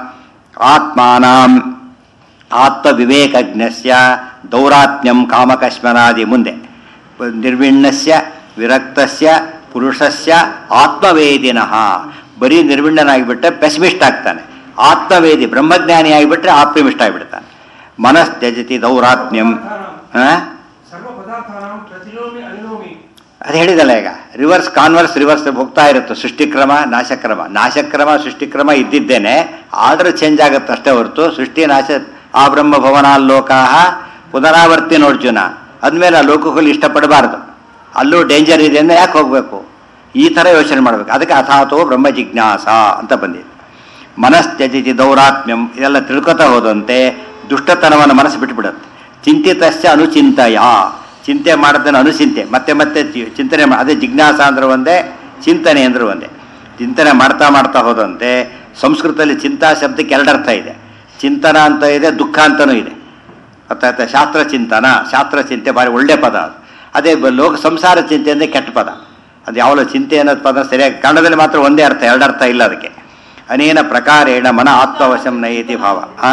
ಆತ್ಮಾನಾಂ ಆತ್ಮವಿವೇಕಜ್ಞಸ್ಯ ದೌರಾತ್ಮ್ಯಂ ಕಾಮಕಶ್ಮನಾದಿ ಮುಂದೆ ನಿರ್ವಿಣ್ಣಸ್ಯ ವಿರಕ್ತಸ್ಯ ಪುರುಷಸ್ಯ ಆತ್ಮವೇದಿನಃ ಬರೀ ನಿರ್ವಿಣ್ಣನಾಗಿಬಿಟ್ರೆ ಪೆಸಿಮಿಸ್ಟ್ ಆಗ್ತಾನೆ ಆತ್ಮವೇದಿ ಬ್ರಹ್ಮಜ್ಞಾನಿ ಆಗಿಬಿಟ್ರೆ ಆಪ್ಟಿಮಿಸ್ಟ್ ಆಗಿಬಿಡ್ತಾನೆ ಮನಸ್ತ್ಯಜತಿ ದೌರಾತ್ಮ್ಯಂ ಆ? ಸರ್ವ ಪದಾರ್ಥಾನಾಂ ಪ್ರತಿಲೋಮಿ ಅನುಲೋಮಿ ಅದು ಹೇಳಿದಲ್ಲ ಈಗ ರಿವರ್ಸ್ ಕಾನ್ವರ್ಸ್ ರಿವರ್ಸ್ ಹೋಗ್ತಾ ಇರುತ್ತೆ ಸೃಷ್ಟಿಕ್ರಮ ನಾಶಕ್ರಮ ನಾಶಕ್ರಮ ಸೃಷ್ಟಿಕ್ರಮ ಇದ್ದಿದ್ದೇನೆ ಆರ್ಡರ್ ಚೇಂಜ್ ಆಗುತ್ತೆ ಅಷ್ಟೇ ಹೊರತು ಸೃಷ್ಟಿ ನಾಶ ಆ ಬ್ರಹ್ಮ ಭವನಾಲೋಕಾಹ ಪುನರಾವರ್ತಿ ನೋಡ್ಜುನ ಅಂದಮೇಲೆ ಆ ಲೋಕಗಳು ಇಷ್ಟಪಡಬಾರ್ದು ಅಲ್ಲೂ ಡೇಂಜರ್ ಇದೆ ಅಂದ್ರೆ ಯಾಕೆ ಹೋಗಬೇಕು ಈ ಥರ ಯೋಚನೆ ಮಾಡಬೇಕು ಅದಕ್ಕೆ ಅಥಾತೋ ಬ್ರಹ್ಮ ಜಿಜ್ಞಾಸ ಅಂತ ಬಂದಿದೆ ಮನಸ್ತ್ಯಜಿತಿ ದೌರಾತ್ಮ್ಯಂ ಇದೆಲ್ಲ ತಿಳ್ಕೊತಾ ಹೋದಂತೆ ದುಷ್ಟತನವನ್ನು ಮನಸ್ಸು ಬಿಟ್ಟುಬಿಡುತ್ತೆ ಚಿಂತಿತಶ್ಚ ಅನುಚಿಂತಯ ಚಿಂತೆ ಮಾಡೋದನ್ನು ಅನುಚಿಂತೆ ಮತ್ತೆ ಮತ್ತೆ ಚಿ- ಚಿಂತನೆ ಮಾ- ಅದೇ ಜಿಜ್ಞಾಸ ಅಂದ್ರೆ ಒಂದೇ ಚಿಂತನೆ ಅಂದ್ರೆ ಒಂದೇ ಚಿಂತನೆ ಮಾಡ್ತಾ ಮಾಡ್ತಾ ಹೋದಂತೆ ಸಂಸ್ಕೃತದಲ್ಲಿ ಚಿಂತಾ ಶಬ್ದಕ್ಕೆ ಎರಡು ಅರ್ಥ ಇದೆ ಚಿಂತನ ಅಂತ ಇದೆ ದುಃಖ ಅಂತನೂ ಇದೆ ಅರ್ಥಾಯ್ತಾ ಶಾಸ್ತ್ರ ಚಿಂತನ ಶಾಸ್ತ್ರ ಚಿಂತೆ ಭಾರಿ ಒಳ್ಳೆ ಪದ ಅದು ಅದೇ ಬ- ಲೋಕ ಸಂಸಾರ ಚಿಂತೆ ಅಂದರೆ ಕೆಟ್ಟ ಪದ ಅದು ಯಾವಲೋ ಚಿಂತೆ ಅನ್ನೋದು ಪದ ಸರಿಯಾಗಿ ಕನ್ನಡದಲ್ಲಿ ಮಾತ್ರ ಒಂದೇ ಅರ್ಥ ಎರಡು ಅರ್ಥ ಇಲ್ಲ ಅದಕ್ಕೆ ಅನೇನ ಪ್ರಕಾರೇಣ ಮನ ಆತ್ಮವಶಂ ನಯತಿ ಭಾವ ಆ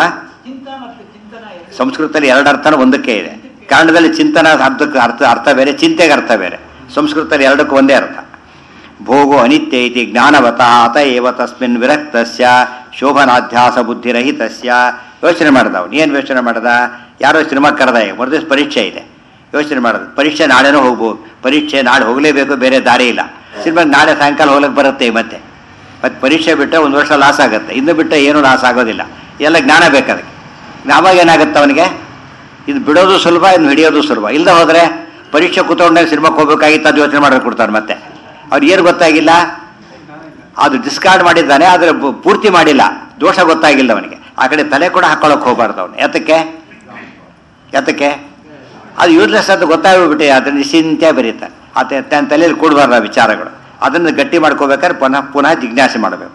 ಸಂಸ್ಕೃತದಲ್ಲಿ ಎರಡು ಅರ್ಥನೂ ಒಂದಕ್ಕೆ ಇದೆ ಕನ್ನಡದಲ್ಲಿ ಚಿಂತನ ಅರ್ಥಕ್ಕೆ ಅರ್ಥ ಅರ್ಥ ಬೇರೆ ಚಿಂತೆಗೆ ಅರ್ಥ ಬೇರೆ ಸಂಸ್ಕೃತದಲ್ಲಿ ಎರಡಕ್ಕೂ ಒಂದೇ ಅರ್ಥ ಭೋಗೋ ಅನಿತ್ಯ ಇತಿ ಜ್ಞಾನವತಃ ಅತ ಏವ ತಸ್ಮಿನ್ ವಿರಕ್ತಸ್ಯ ಶೋಭನಾಧ್ಯಾಸ ಬುದ್ಧಿರಹಿತಸ್ಯ ಯೋಚನೆ ಮಾಡ್ದ ಅವನು ಏನು ಯೋಚನೆ ಮಾಡ್ದ ಯಾರೋ ಸಿನಿಮಾ ಕರೆದ ಮರುದಿವ್ಸ ಪರೀಕ್ಷೆ ಇದೆ ಯೋಚನೆ ಮಾಡೋದು ಪರೀಕ್ಷೆ ನಾಳೆನೂ ಹೋಗ್ಬೋದು ಪರೀಕ್ಷೆ ನಾಳೆ ಹೋಗಲೇಬೇಕು ಬೇರೆ ದಾರಿ ಇಲ್ಲ ಸಿನಿಮಾಗೆ ನಾಳೆ ಸಾಯಂಕಾಲ ಹೋಗ್ಲಿಕ್ಕೆ ಬರುತ್ತೆ ಮತ್ತೆ ಮತ್ತೆ ಪರೀಕ್ಷೆ ಬಿಟ್ಟರೆ ಒಂದು ವರ್ಷ ಲಾಸ್ ಆಗುತ್ತೆ ಇನ್ನು ಬಿಟ್ಟರೆ ಏನೂ ಲಾಸ್ ಆಗೋದಿಲ್ಲ ಎಲ್ಲ ಜ್ಞಾನ ಬೇಕು ಅದಕ್ಕೆ ಅವಾಗ ಏನಾಗುತ್ತೆ ಅವನಿಗೆ ಇದು ಬಿಡೋದು ಸುಲಭ ಇನ್ನು ಹಿಡಿಯೋದು ಸುಲಭ ಇಲ್ಲದೆ ಹೋದರೆ ಪರೀಕ್ಷೆ ಕೂತ್ಕೊಂಡಾಗ ಸಿನಿಮಾಕ್ಕೆ ಹೋಗ್ಬೇಕಾಗಿತ್ತು ಅದು ಯೋಚನೆ ಮಾಡೋದು ಕೊಡ್ತಾರೆ ಮತ್ತೆ ಅವ್ರು ಏನು ಗೊತ್ತಾಗಿಲ್ಲ ಅದು ಡಿಸ್ಕಾರ್ಡ್ ಮಾಡಿದ್ದಾನೆ ಆದರೆ ಪು- ಪೂರ್ತಿ ಮಾಡಿಲ್ಲ ದೋಷ ಗೊತ್ತಾಗಿಲ್ಲ ಅವನಿಗೆ ಆ ಕಡೆ ತಲೆ ಕೂಡ ಹಾಕೊಳ್ಳೋಕೆ ಹೋಗಬಾರ್ದು ಅವನು ಯಾತಕ್ಕೆ ಯಾತಕ್ಕೆ ಅದು ಯೂಸ್ಲೆಸ್ ಅಂತ ಗೊತ್ತಾಗ್ಬಿಟ್ಟು ಅದನ್ನು ನಿಶ್ಚಿಂತೆ ಬರೀತಾರೆ ಆತ ತನ್ನ ತಲೆಯಲ್ಲಿ ಕೂಡಬಾರ್ದು ಆ ವಿಚಾರಗಳು ಅದನ್ನು ಗಟ್ಟಿ ಮಾಡ್ಕೋಬೇಕಾದ್ರೆ ಪುನಃ ಪುನಃ ಜಿಜ್ಞಾಸೆ ಮಾಡಬೇಕು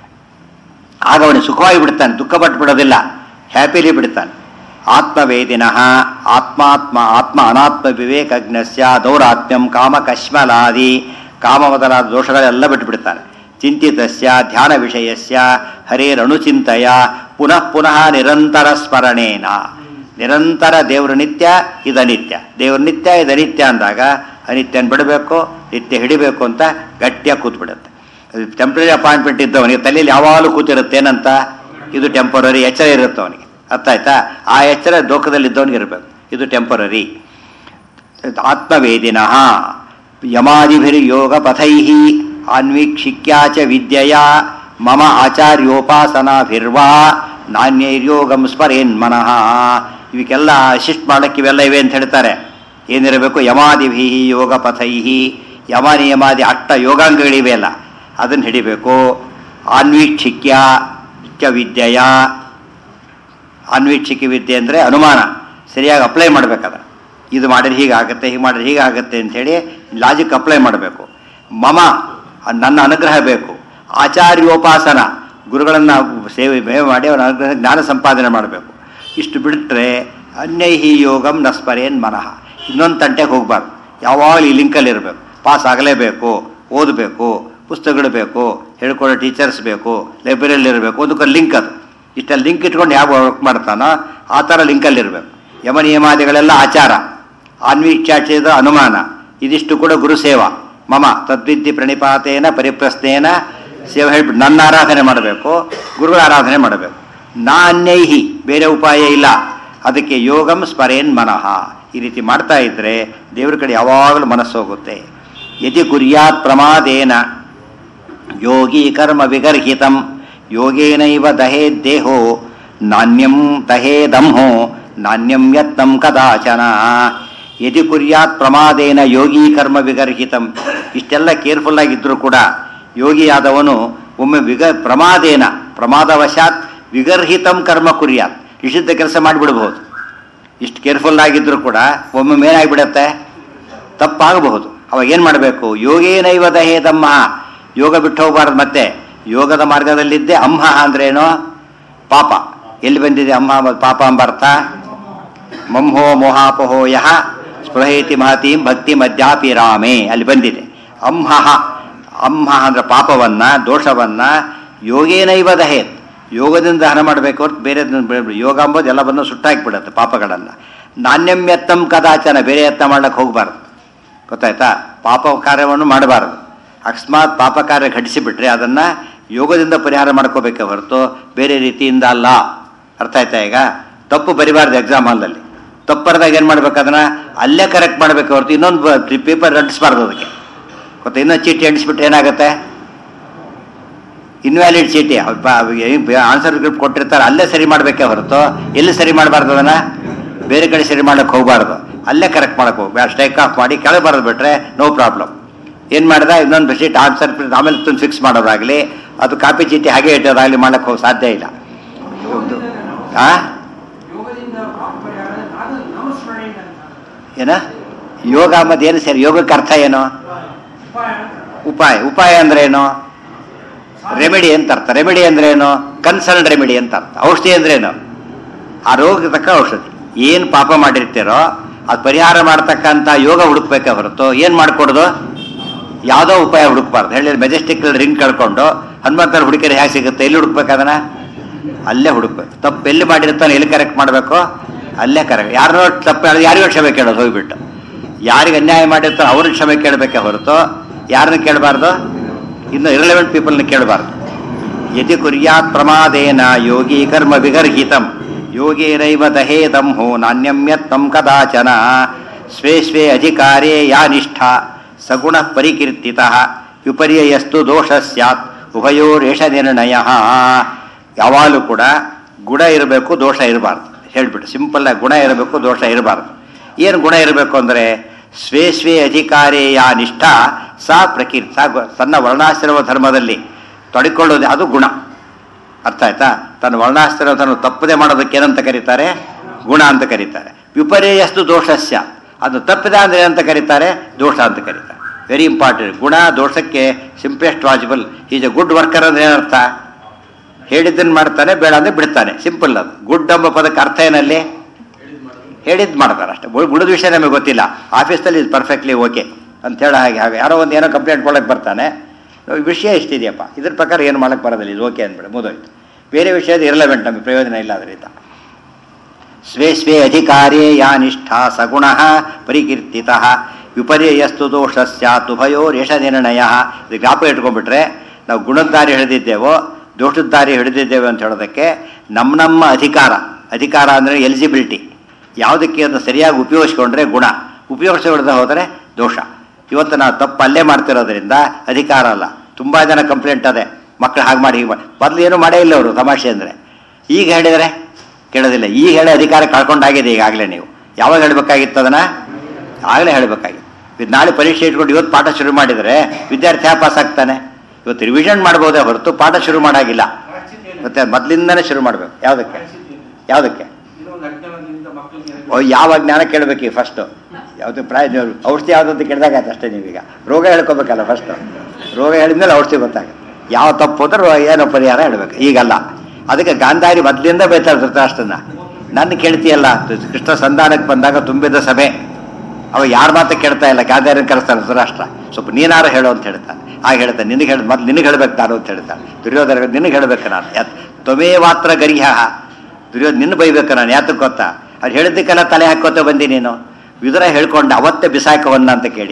ಆಗ ಅವನು ಸುಖವಾಗಿ ಬಿಡ್ತಾನೆ ದುಃಖ ಪಟ್ಟು ಬಿಡೋದಿಲ್ಲ ಹ್ಯಾಪಿಲಿ ಬಿಡ್ತಾನೆ ಆತ್ಮವೇದಿನಃ ಆತ್ಮಾತ್ಮ ಆತ್ಮ ಅನಾತ್ಮ ವಿವೇಕಜ್ಞಸ್ಯ ದೌರಾತ್ಮ್ಯಂ ಕಾಮ ಕಶ್ಮಲಾದಿ ಕಾಮ ಮೊದಲಾದ ದೋಷಗಳೆಲ್ಲ ಬಿಟ್ಟುಬಿಡ್ತಾನೆ ಚಿಂತಿತಸ್ಯ ಧ್ಯಾನ ವಿಷಯಸ್ಯ ಹರೇರನುಚಿಂತೆಯ ಪುನಃ ಪುನಃ ನಿರಂತರ ಸ್ಮರಣೇನ ನಿರಂತರ ದೇವರು ನಿತ್ಯ ಇದು ಅನಿತ್ಯ ದೇವರು ನಿತ್ಯ ಇದು ಅನಿತ್ಯ ಅಂದಾಗ ಅನಿತ್ಯನ ಬಿಡಬೇಕು ನಿತ್ಯ ಹಿಡಿಬೇಕು ಅಂತ ಗಟ್ಟಿಯಾಗಿ ಕೂತ್ಬಿಡುತ್ತೆ ಟೆಂಪ್ರರಿ ಅಪಾಯಿಂಟ್ಮೆಂಟ್ ಇದ್ದವನಿಗೆ ತಲೆಯಲ್ಲಿ ಯಾವಾಗಲೂ ಕೂತಿರುತ್ತೆ ಏನಂತ ಇದು ಟೆಂಪರರಿ ಎಚ್ಚರ ಇರುತ್ತೆ ಅವನಿಗೆ ಅರ್ಥ ಆಯ್ತಾ ಆ ಎಚ್ಚರ ಲೋಕದಲ್ಲಿ ಇದ್ದವನಿಗೆ ಇರಬೇಕು ಇದು ಟೆಂಪರರಿ ಆತ್ಮವೇದಿನಃ ಯಮಾದಿಭಿರ್ಯೋಗ ಪಥೈ ಅನ್ವೀಕ್ಷಿಕ್ಯಾ ಚ ವಿದ್ಯೆಯ ಮಮ ಆಚಾರ್ಯೋಪಾಸನಾಭಿರ್ವಾ ನಾಣ್ಯೈರ್ಯೋಗಂ ಸ್ಮರೇನ್ ಮನಃ ಇವಕ್ಕೆಲ್ಲ ಅಸಿಸ್ಟ್ ಮಾಡಕ್ಕೆ ಇವೆಲ್ಲ ಇವೆ ಅಂತ ಹೇಳ್ತಾರೆ ಏನಿರಬೇಕು ಯಮಾದಿಭಿ ಯೋಗ ಪಥೈ ಯಮ ನಿಯಮಾದಿ ಅಷ್ಟ ಯೋಗಾಂಗಗಳಿವೆ ಅಲ್ಲ ಅದನ್ನು ಹಿಡಿಬೇಕು ಅನ್ವೀಕ್ಷಿಕ್ಯ ಚ ವಿದ್ಯೆಯ ಅನ್ವೀಕ್ಷಿಕೆ ವಿದ್ಯೆ ಅಂದರೆ ಅನುಮಾನ ಸರಿಯಾಗಿ ಅಪ್ಲೈ ಮಾಡಬೇಕದ ಇದು ಮಾಡಿದ್ರೆ ಹೀಗಾಗುತ್ತೆ ಹೀಗೆ ಮಾಡಿದ್ರೆ ಹೀಗಾಗುತ್ತೆ ಅಂಥೇಳಿ ಲಾಜಿಕ್ ಅಪ್ಲೈ ಮಾಡಬೇಕು ಮಮ ನನ್ನ ಅನುಗ್ರಹ ಬೇಕು ಆಚಾರ್ಯೋಪಾಸನ ಗುರುಗಳನ್ನು ಸೇವೆ ಮೇವೆ ಮಾಡಿ ಅವರ ಅನುಗ್ರಹ ಜ್ಞಾನ ಸಂಪಾದನೆ ಮಾಡಬೇಕು ಇಷ್ಟು ಬಿಟ್ಟರೆ ಅನ್ಯೈಹಿ ಯೋಗಂ ನಸ್ಪರೇನ್ ಮನಃ ಇನ್ನೊಂದು ತಂಟೆಗೆ ಹೋಗಬಾರ್ದು ಯಾವಾಗಲೂ ಈ ಲಿಂಕಲ್ಲಿ ಇರಬೇಕು ಪಾಸ್ ಆಗಲೇಬೇಕು ಓದಬೇಕು ಪುಸ್ತಕಗಳು ಬೇಕು ಹೇಳ್ಕೊಡೋ ಟೀಚರ್ಸ್ ಬೇಕು ಲೈಬ್ರರಿಯಲ್ಲಿ ಇರಬೇಕು ಅದಕ್ಕೆ ಲಿಂಕ್ ಅದು ಇಷ್ಟೆಲ್ಲ ಲಿಂಕ್ ಇಟ್ಕೊಂಡು ಯಾವ ವರ್ಕ್ ಮಾಡ್ತಾನೋ ಆ ಥರ ಲಿಂಕಲ್ಲಿ ಇರಬೇಕು ಯಮ ನಿಯಮಾದಿಗಳೆಲ್ಲ ಆಚಾರ ಅನ್ವೀಕ್ಷಾಚಿದ ಅನುಮಾನ ಇದಿಷ್ಟು ಕೂಡ ಗುರುಸೇವಾ ಮಮ ತದ್ವಿದ್ಧಿ ಪ್ರಣಿಪಾತೇನ ಪರಿಪ್ರಶ್ನೇನ ಸೇವೆ ಹೇಳ್ಬಿಟ್ಟು ನನ್ನ ಆರಾಧನೆ ಮಾಡಬೇಕು ಗುರುಗಳ ಆರಾಧನೆ ಮಾಡಬೇಕು ನಾ ಅನ್ಯೈಹಿ ಬೇರೆ ಉಪಾಯ ಇಲ್ಲ ಅದಕ್ಕೆ ಯೋಗಂ ಸ್ಮರೇನ್ ಮನಃ ಈ ರೀತಿ ಮಾಡ್ತಾ ಇದ್ರೆ ದೇವ್ರ ಕಡೆ ಯಾವಾಗಲೂ ಮನಸ್ಸು ಹೋಗುತ್ತೆ ಯತಿ ಕುರ್ಯಾತ್ ಪ್ರಮಾದೇನ ಯೋಗಿ ಕರ್ಮ ವಿಗರ್ಹಿತಂ ಯೋಗೇನೈವ ದಹೇದ್ದೇಹೋ ನಾಣ್ಯಂ ದಹೇದಂಹೋ ನಾಣ್ಯಂ ಯತ್ನಂ ಕದಾಚನ ಯದಿ ಕುರ್ಯಾತ್ ಪ್ರಮಾದೇನ ಯೋಗಿ ಕರ್ಮ ವಿಗರ್ಹಿತಂ ಇಷ್ಟೆಲ್ಲ ಕೇರ್ಫುಲ್ ಆಗಿದ್ರೂ ಕೂಡ ಯೋಗಿಯಾದವನು ಒಮ್ಮೆ ವಿಗ ಪ್ರಮಾದೇನ ಪ್ರಮಾದವಶಾತ್ ವಿಗರ್ಹಿತಂ ಕರ್ಮ ಕುರ್ಯಾತ್ ನಿಷಿದ್ಧ ಕೆಲಸ ಮಾಡಿಬಿಡ್ಬಹುದು ಇಷ್ಟು ಕೇರ್ಫುಲ್ ಆಗಿದ್ರೂ ಕೂಡ ಒಮ್ಮೆ ಏನಾಗ್ಬಿಡತ್ತೆ ತಪ್ಪಾಗಬಹುದು ಅವಾಗ ಏನು ಮಾಡಬೇಕು ಯೋಗೇನೈವ ದಹೇದಮ್ಮ ಯೋಗ ಬಿಟ್ಟು ಹೋಗಬಾರ್ದು ಮತ್ತೆ ಯೋಗದ ಮಾರ್ಗದಲ್ಲಿದ್ದೆ ಅಂಹ ಅಂದ್ರೇನು ಪಾಪ ಎಲ್ಲಿ ಬಂದಿದೆ ಅಮ್ಮ ಮತ್ತು ಪಾಪ ಎಂಬ ಅರ್ಥ ಮಂಹೋ ಮೋಹಾಪಹೋ ಯಹ ಸ್ಪೃಹೇತಿ ಮಹತೀಂ ಭಕ್ತಿ ಮಧ್ಯಾಪಿ ರಾಮೇ ಅಲ್ಲಿ ಬಂದಿದೆ ಅಂಹ ಅಂಹ ಅಂದ್ರೆ ಪಾಪವನ್ನ ದೋಷವನ್ನ ಯೋಗೇನೈವ ದಹೇತ್ ಯೋಗದಿಂದ ದಹನ ಮಾಡಬೇಕು ಹೊರತು ಬೇರೆ ಯೋಗ ಅಂಬೋದು ಎಲ್ಲವನ್ನು ಸುಟ್ಟಾಕಿಬಿಡುತ್ತೆ ಪಾಪಗಳನ್ನು ನಾಣ್ಯಮ್ಯತ್ತಂ ಕದಾಚನ ಬೇರೆ ಯತ್ನ ಮಾಡ್ಲಿಕ್ಕೆ ಹೋಗಬಾರ್ದು ಗೊತ್ತಾಯ್ತಾ ಪಾಪ ಕಾರ್ಯವನ್ನು ಮಾಡಬಾರದು ಅಕಸ್ಮಾತ್ ಪಾಪ ಕಾರ್ಯ ಘಟಿಸಿಬಿಟ್ರೆ ಅದನ್ನು ಯೋಗದಿಂದ ಪರಿಹಾರ ಮಾಡ್ಕೋಬೇಕೆ ಹೊರತು ಬೇರೆ ರೀತಿಯಿಂದ ಅಲ್ಲ ಅರ್ಥ ಆಯ್ತಾ ಈಗ ತಪ್ಪು ಬರಿಬಾರ್ದು ಎಕ್ಸಾಮ್ ಹಾಲಲ್ಲಿ ತಪ್ಪು ಬರೆದಾಗ ಏನು ಮಾಡ್ಬೇಕು ಅದನ್ನು ಅಲ್ಲೇ ಕರೆಕ್ಟ್ ಮಾಡಬೇಕು ಹೊರತು ಇನ್ನೊಂದು ಪೇಪರ್ ಅಂಟಿಸ್ಬಾರ್ದು ಅದಕ್ಕೆ ಗೊತ್ತಾ ಇನ್ನೊಂದು ಚೀಟಿ ಅಂಟಿಸ್ಬಿಟ್ರೆ ಏನಾಗುತ್ತೆ ಇನ್ವ್ಯಾಲಿಡ್ ಚೀಟಿ ಆನ್ಸರ್ ಸ್ಕ್ರಿಪ್ಟ್ ಕೊಟ್ಟಿರ್ತಾರೆ ಅಲ್ಲೇ ಸರಿ ಮಾಡಬೇಕೇ ಹೊರತು ಎಲ್ಲಿ ಸರಿ ಮಾಡಬಾರ್ದು ಅದನ್ನ ಬೇರೆ ಕಡೆ ಸರಿ ಮಾಡಕ್ಕೆ ಹೋಗಬಾರ್ದು ಅಲ್ಲೇ ಕರೆಕ್ಟ್ ಮಾಡಕ್ಕೆ ಹೋಗ್ಬೇಕು ಸ್ಟ್ರೈಕ್ ಆಫ್ ಮಾಡಿ ಕೆಳಗೆ ಬರೋದು ಬಿಟ್ರೆ ನೋ ಪ್ರಾಬ್ಲಮ್ ಏನು ಮಾಡಿದ ಇನ್ನೊಂದು ಶೀಟ್ ಆನ್ಸರ್ ಆಮೇಲೆ ತಂದು ಫಿಕ್ಸ್ ಮಾಡೋದಾಗಲಿ ಅದು ಕಾಪಿ ಚೀಟಿ ಹಾಗೆ ಇಟ್ಟೋದಾಗಲಿ ಮಾಡಕ್ಕೆ ಹೋಗಿ ಸಾಧ್ಯ ಇಲ್ಲ ಆ ಯೋಗದಿಂದ ಪಾಪ ಪರಿಹಾರ ನಾನು ನಾಮಸ್ಮರಣೆಯಿಂದ ಅಂತ ಏನ ಯೋಗ ಮತ್ತೆ ಏನು ಸರಿ ಯೋಗಕ್ಕೆ ಅರ್ಥ ಏನು ಉಪಾಯ ಉಪಾಯ ಉಪಾಯ ಅಂದ್ರೆ ಏನು ರೆಮಿಡಿ ಅಂತ ಅರ್ಥ ರೆಮಿಡಿ ಅಂದ್ರೆ ಏನು ಕನ್ಸರ್ನ್ ರೆಮಿಡಿ ಅಂತ ಅರ್ಥ ಔಷಧಿ ಅಂದ್ರೆ ಏನು ಆ ರೋಗಕ್ಕೆ ತಕ್ಕ ಔಷಧಿ ಏನು ಪಾಪ ಮಾಡಿರ್ತೀರೋ ಅದು ಪರಿಹಾರ ಮಾಡ್ತಕ್ಕಂಥ ಯೋಗ ಹುಡುಕ್ಬೇಕೆ ಹೊರತು ಏನು ಮಾಡ್ಕೊಡೋದು ಯಾವುದೋ ಉಪಾಯ ಹುಡುಕ್ಬಾರ್ದು ಹೇಳಿ ಮೆಜೆಸ್ಟಿಕ್ ರಿಂಗ್ ಕಳ್ಕೊಂಡು ಹನುಮಂತರ ಹುಡುಕಿದ್ರೆ ಹೇಗೆ ಸಿಗುತ್ತೆ ಎಲ್ಲಿ ಹುಡುಕ್ಬೇಕು ಅದನ್ನ ಅಲ್ಲೇ ಹುಡುಕ್ಬೇಕು ತಪ್ಪು ಎಲ್ಲಿ ಮಾಡಿರ್ತಾನೆ ಎಲ್ಲಿ ಕರೆಕ್ಟ್ ಮಾಡಬೇಕು ಅಲ್ಲೇ ಕರೆಕ್ಟ್ ಯಾರೋ ತಪ್ಪು ಹೇಳಿದ್ರೆ ಯಾರಿಗೂ ಕ್ಷಮೆ ಕೇಳೋದು ಹೋಗ್ಬಿಟ್ಟು ಯಾರಿಗೆ ಅನ್ಯಾಯ ಮಾಡಿರ್ತಾರೋ ಅವ್ರಿಗೆ ಕ್ಷಮೆ ಕೇಳಬೇಕೆ ಹೊರತು ಯಾರನ್ನ ಕೇಳಬಾರ್ದು ಇನ್ನು ಇರಲೆವೆಂಟ್ ಪೀಪಲ್ನ ಕೇಳಬಾರ್ದು ಯತಿ ಕುರ್ಯಾತ್ ಪ್ರಮಾದೇನ ಯೋಗಿ ಕರ್ಮ ವಿಗರ್ಹಿತಂ ಯೋಗೇನೈವ ದಹೇದಂಹೋ ನಾಣ್ಯಮ್ಯತ್ನಂ ಕದಾಚನ ಸ್ವೇ ಸ್ವೇ ಅಧಿಕಾರೇ ಯಾ ನಿಷ್ಠಾ ಸಗುಣ ಪರಿಕೀರ್ತಿತ ವಿಪರ್ಯಯಸ್ತು ದೋಷ ಸ್ಯಾತ್ ಉಭಯೋರೇಷ ನಿರ್ಣಯ ಯಾವಾಗಲೂ ಕೂಡ ಗುಣ ಇರಬೇಕು ದೋಷ ಇರಬಾರ್ದು ಹೇಳ್ಬಿಟ್ಟು ಸಿಂಪಲ್ ಆಗಿ ಗುಣ ಇರಬೇಕು ದೋಷ ಇರಬಾರ್ದು ಏನು ಗುಣ ಇರಬೇಕು ಅಂದರೆ ಸ್ವೇ ಸ್ವೇ ಅಧಿಕಾರೇ ಯಾ ನಿಷ್ಠಾ ಸಾ ಪ್ರಕೀರ್ತಿ ಸಾ ಗು- ತನ್ನ ವರ್ಣಾಶ್ರಮ ಧರ್ಮದಲ್ಲಿ ತೊಡಿಕೊಳ್ಳೋದು ಅದು ಗುಣ ಅರ್ಥ ಆಯ್ತಾ ತನ್ನ ವರ್ಣಾಶ್ರಮ ಧರ್ಮ ತಪ್ಪದೆ ಮಾಡೋದಕ್ಕೆ ಏನಂತ ಕರೀತಾರೆ ಗುಣ ಅಂತ ಕರೀತಾರೆ ವಿಪರ್ಯಸ್ತು ದೋಷಸ್ಯ ಅದು ತಪ್ಪಿದೆ ಅಂದ್ರೆ ಏನಂತ ಕರೀತಾರೆ ದೋಷ ಅಂತ ಕರೀತಾರೆ ವೆರಿ ಇಂಪಾರ್ಟೆಂಟ್ ಗುಣ ದೋಷಕ್ಕೆ ಸಿಂಪ್ಲೆಸ್ಟ್ ವಾಜಿಬಲ್ ಈಸ್ ಎ ಗುಡ್ ವರ್ಕರ್ ಅಂದ್ರೆ ಏನರ್ಥ ಹೇಳಿದ್ದನ್ನು ಮಾಡ್ತಾನೆ ಬೇಡ ಅಂದ್ರೆ ಬಿಡ್ತಾನೆ ಸಿಂಪಲ್ ಅದು ಗುಡ್ ಎಂಬ ಪದಕ್ಕೆ ಅರ್ಥ ಏನಲ್ಲಿ ಹೇಳಿದ್ ಮಾಡ್ತಾರೆ ಅಷ್ಟೇ ಗುಣದ ವಿಷಯ ನಮಗೆ ಗೊತ್ತಿಲ್ಲ ಆಫೀಸಲ್ಲಿ ಇದು ಪರ್ಫೆಕ್ಟ್ಲಿ ಓಕೆ ಅಂತ ಹೇಳ ಹಾಗೆ ಹಾಗೆ ಯಾರೋ ಒಂದು ಏನೋ ಕಂಪ್ಲೇಂಟ್ ಕೊಡಕ್ಕೆ ಬರ್ತಾನೆ ವಿಷಯ ಇಷ್ಟಿದೆಯಪ್ಪ ಇದ್ರ ಪ್ರಕಾರ ಏನು ಮಾಡಕ್ಕೆ ಬರೋದಿಲ್ಲ ಇದು ಓಕೆ ಅಂದ್ಬಿಡು ಮುದೋಯ್ತು ಬೇರೆ ವಿಷಯದ ಇರಲೆವೆಂಟ್ ನಮಗೆ ಪ್ರಯೋಜನ ಇಲ್ಲ ಅದರಿಂದ ಸ್ವೇ ಸ್ವೇ ಅಧಿಕಾರೇ ಯಾ ನಿಷ್ಠಾ ಸಗುಣ ಪರಿಕೀರ್ತಿತ ವಿಪರ್ಯಯಸ್ತು ದೋಷ ಸ್ಯಾತ್ ಉಭಯೋರೇಷ ನಿರ್ಣಯ ಇದು ಜ್ಞಾಪಕ ಇಟ್ಕೊಂಡ್ಬಿಟ್ರೆ ನಾವು ಗುಣದ ದಾರಿ ಹಿಡಿದಿದ್ದೇವೋ ದೋಷದ ದಾರಿ ಹಿಡಿದಿದ್ದೇವೆ ಅಂತ ಹೇಳೋದಕ್ಕೆ ನಮ್ಮ ನಮ್ಮ ಅಧಿಕಾರ ಅಧಿಕಾರ ಅಂದರೆ ಎಲಿಜಿಬಿಲಿಟಿ ಯಾವುದಕ್ಕೆ ಅದನ್ನು ಸರಿಯಾಗಿ ಉಪಯೋಗಿಸ್ಕೊಂಡ್ರೆ ಗುಣ ಉಪಯೋಗಿಸಿಕೊಳ್ಳದೆ ಹೋದರೆ ದೋಷ ಇವತ್ತು ನಾವು ತಪ್ಪು ಅಲ್ಲೇ ಮಾಡ್ತಿರೋದ್ರಿಂದ ಅಧಿಕಾರ ಅಲ್ಲ ತುಂಬ ಜನ ಕಂಪ್ಲೇಂಟ್ ಅದೇ ಮಕ್ಕಳು ಹಾಗೆ ಮಾಡಿ ಹೀಗೆ ಮಾಡಿ ಮೊದಲು ಏನೂ ಮಾಡೇ ಇಲ್ಲ ಅವರು ತಮಾಷೆ ಅಂದರೆ ಈಗ ಹೇಳಿದರೆ ಕೇಳೋದಿಲ್ಲ ಈಗ ಹೇಳೋ ಅಧಿಕಾರ ಕಳ್ಕೊಂಡಾಗಿದೆ ಈಗಾಗಲೇ ನೀವು ಯಾವಾಗ ಹೇಳಬೇಕಾಗಿತ್ತು ಅದನ್ನು ಆಗಲೇ ಹೇಳಬೇಕಾಗಿತ್ತು ಇದು ನಾಳೆ ಪರೀಕ್ಷೆ ಇಟ್ಕೊಂಡು ಇವತ್ತು ಪಾಠ ಶುರು ಮಾಡಿದರೆ ವಿದ್ಯಾರ್ಥಿ ಹ್ಯಾ ಪಾಸ್ ಆಗ್ತಾನೆ ಇವತ್ತು ರಿವಿಷನ್ ಮಾಡ್ಬೋದೇ ಹೊರತು ಪಾಠ ಶುರು ಮಾಡಾಗಿಲ್ಲ ಮತ್ತೆ ಮೊದಲಿಂದನೇ ಶುರು ಮಾಡಬೇಕು ಯಾವುದಕ್ಕೆ ಯಾವುದಕ್ಕೆ ಇನ್ನೊಂದು ಅಜ್ಞಾನದಿಂದ ಮಕ್ಕಳಿಗೆ ಓ, ಯಾವ ಜ್ಞಾನ ಕೇಳಬೇಕು ಫಸ್ಟು ಯಾವುದು ಪ್ರಾಯ ಔಷಧಿ ಯಾವುದು ಅಂತ ಕೇಳಿದಾಗ ಆಯ್ತು ಅಷ್ಟೇ ನೀವೀಗ ರೋಗ ಹೇಳ್ಕೊಬೇಕಲ್ಲ ಫಸ್ಟು ರೋಗ ಹೇಳಿದ್ಮೇಲೆ ಔಷಧಿ ಗೊತ್ತಾಗುತ್ತೆ ಯಾವ ತಪ್ಪು ಹೋದ್ರೆ ರೋ- ಏನೋ ಪರಿಹಾರ ಹೇಳ್ಬೇಕು ಈಗಲ್ಲ ಅದಕ್ಕೆ ಗಾಂಧಾರಿ ಮೊದಲಿಂದ ಬೈತಾರೆ ಧೃತರಾಷ್ಟ್ರನ ನನ್ನ ಕೇಳ್ತೀಯಲ್ಲ ಕೃಷ್ಣ ಸಂಧಾನಕ್ಕೆ ಬಂದಾಗ ತುಂಬಿದ ಸಭೆ ಅವ ಯಾರ ಮಾತು ಕೇಳ್ತಾ ಇಲ್ಲ ಗಾಂಧಾರಿನ ಕರೆಸ್ತಾನೆ ಧೃತರಾಷ್ಟ್ರ ಸ್ವಲ್ಪ ನೀನಾರು ಹೇಳು ಅಂತ ಹೇಳ್ತಾನೆ ಆಗ ಹೇಳ್ತಾನೆ ನಿನಗೆ ಹೇಳಿ ಮೊದ್ಲು ನಿನಗೆ ಹೇಳ್ಬೇಕು ನಾನು ಅಂತ ಹೇಳ್ತಾನೆ ದುರ್ಯೋಧನ ನಿನಗೆ ಹೇಳ್ಬೇಕು ನಾನು ಯಾತ್ ತ್ವಮೇ ಮಾತ್ರ ಗರಿಹ ದುರ್ಯೋಧ ನಿನ್ನ ಬೈಬೇಕು ನಾನು ಯಾತಕ್ಕೆ ಗೊತ್ತಾ ಅದು ಹೇಳಿದ್ದಕ್ಕೆಲ್ಲ ತಲೆ ಹಾಕೋತ ಬಂದಿ ನೀನು ವಿದುರ ಹೇಳ್ಕೊಂಡು ಅವತ್ತೇ ಬಿಸಾಕವನ್ನ ಅಂತ ಕೇಳಿ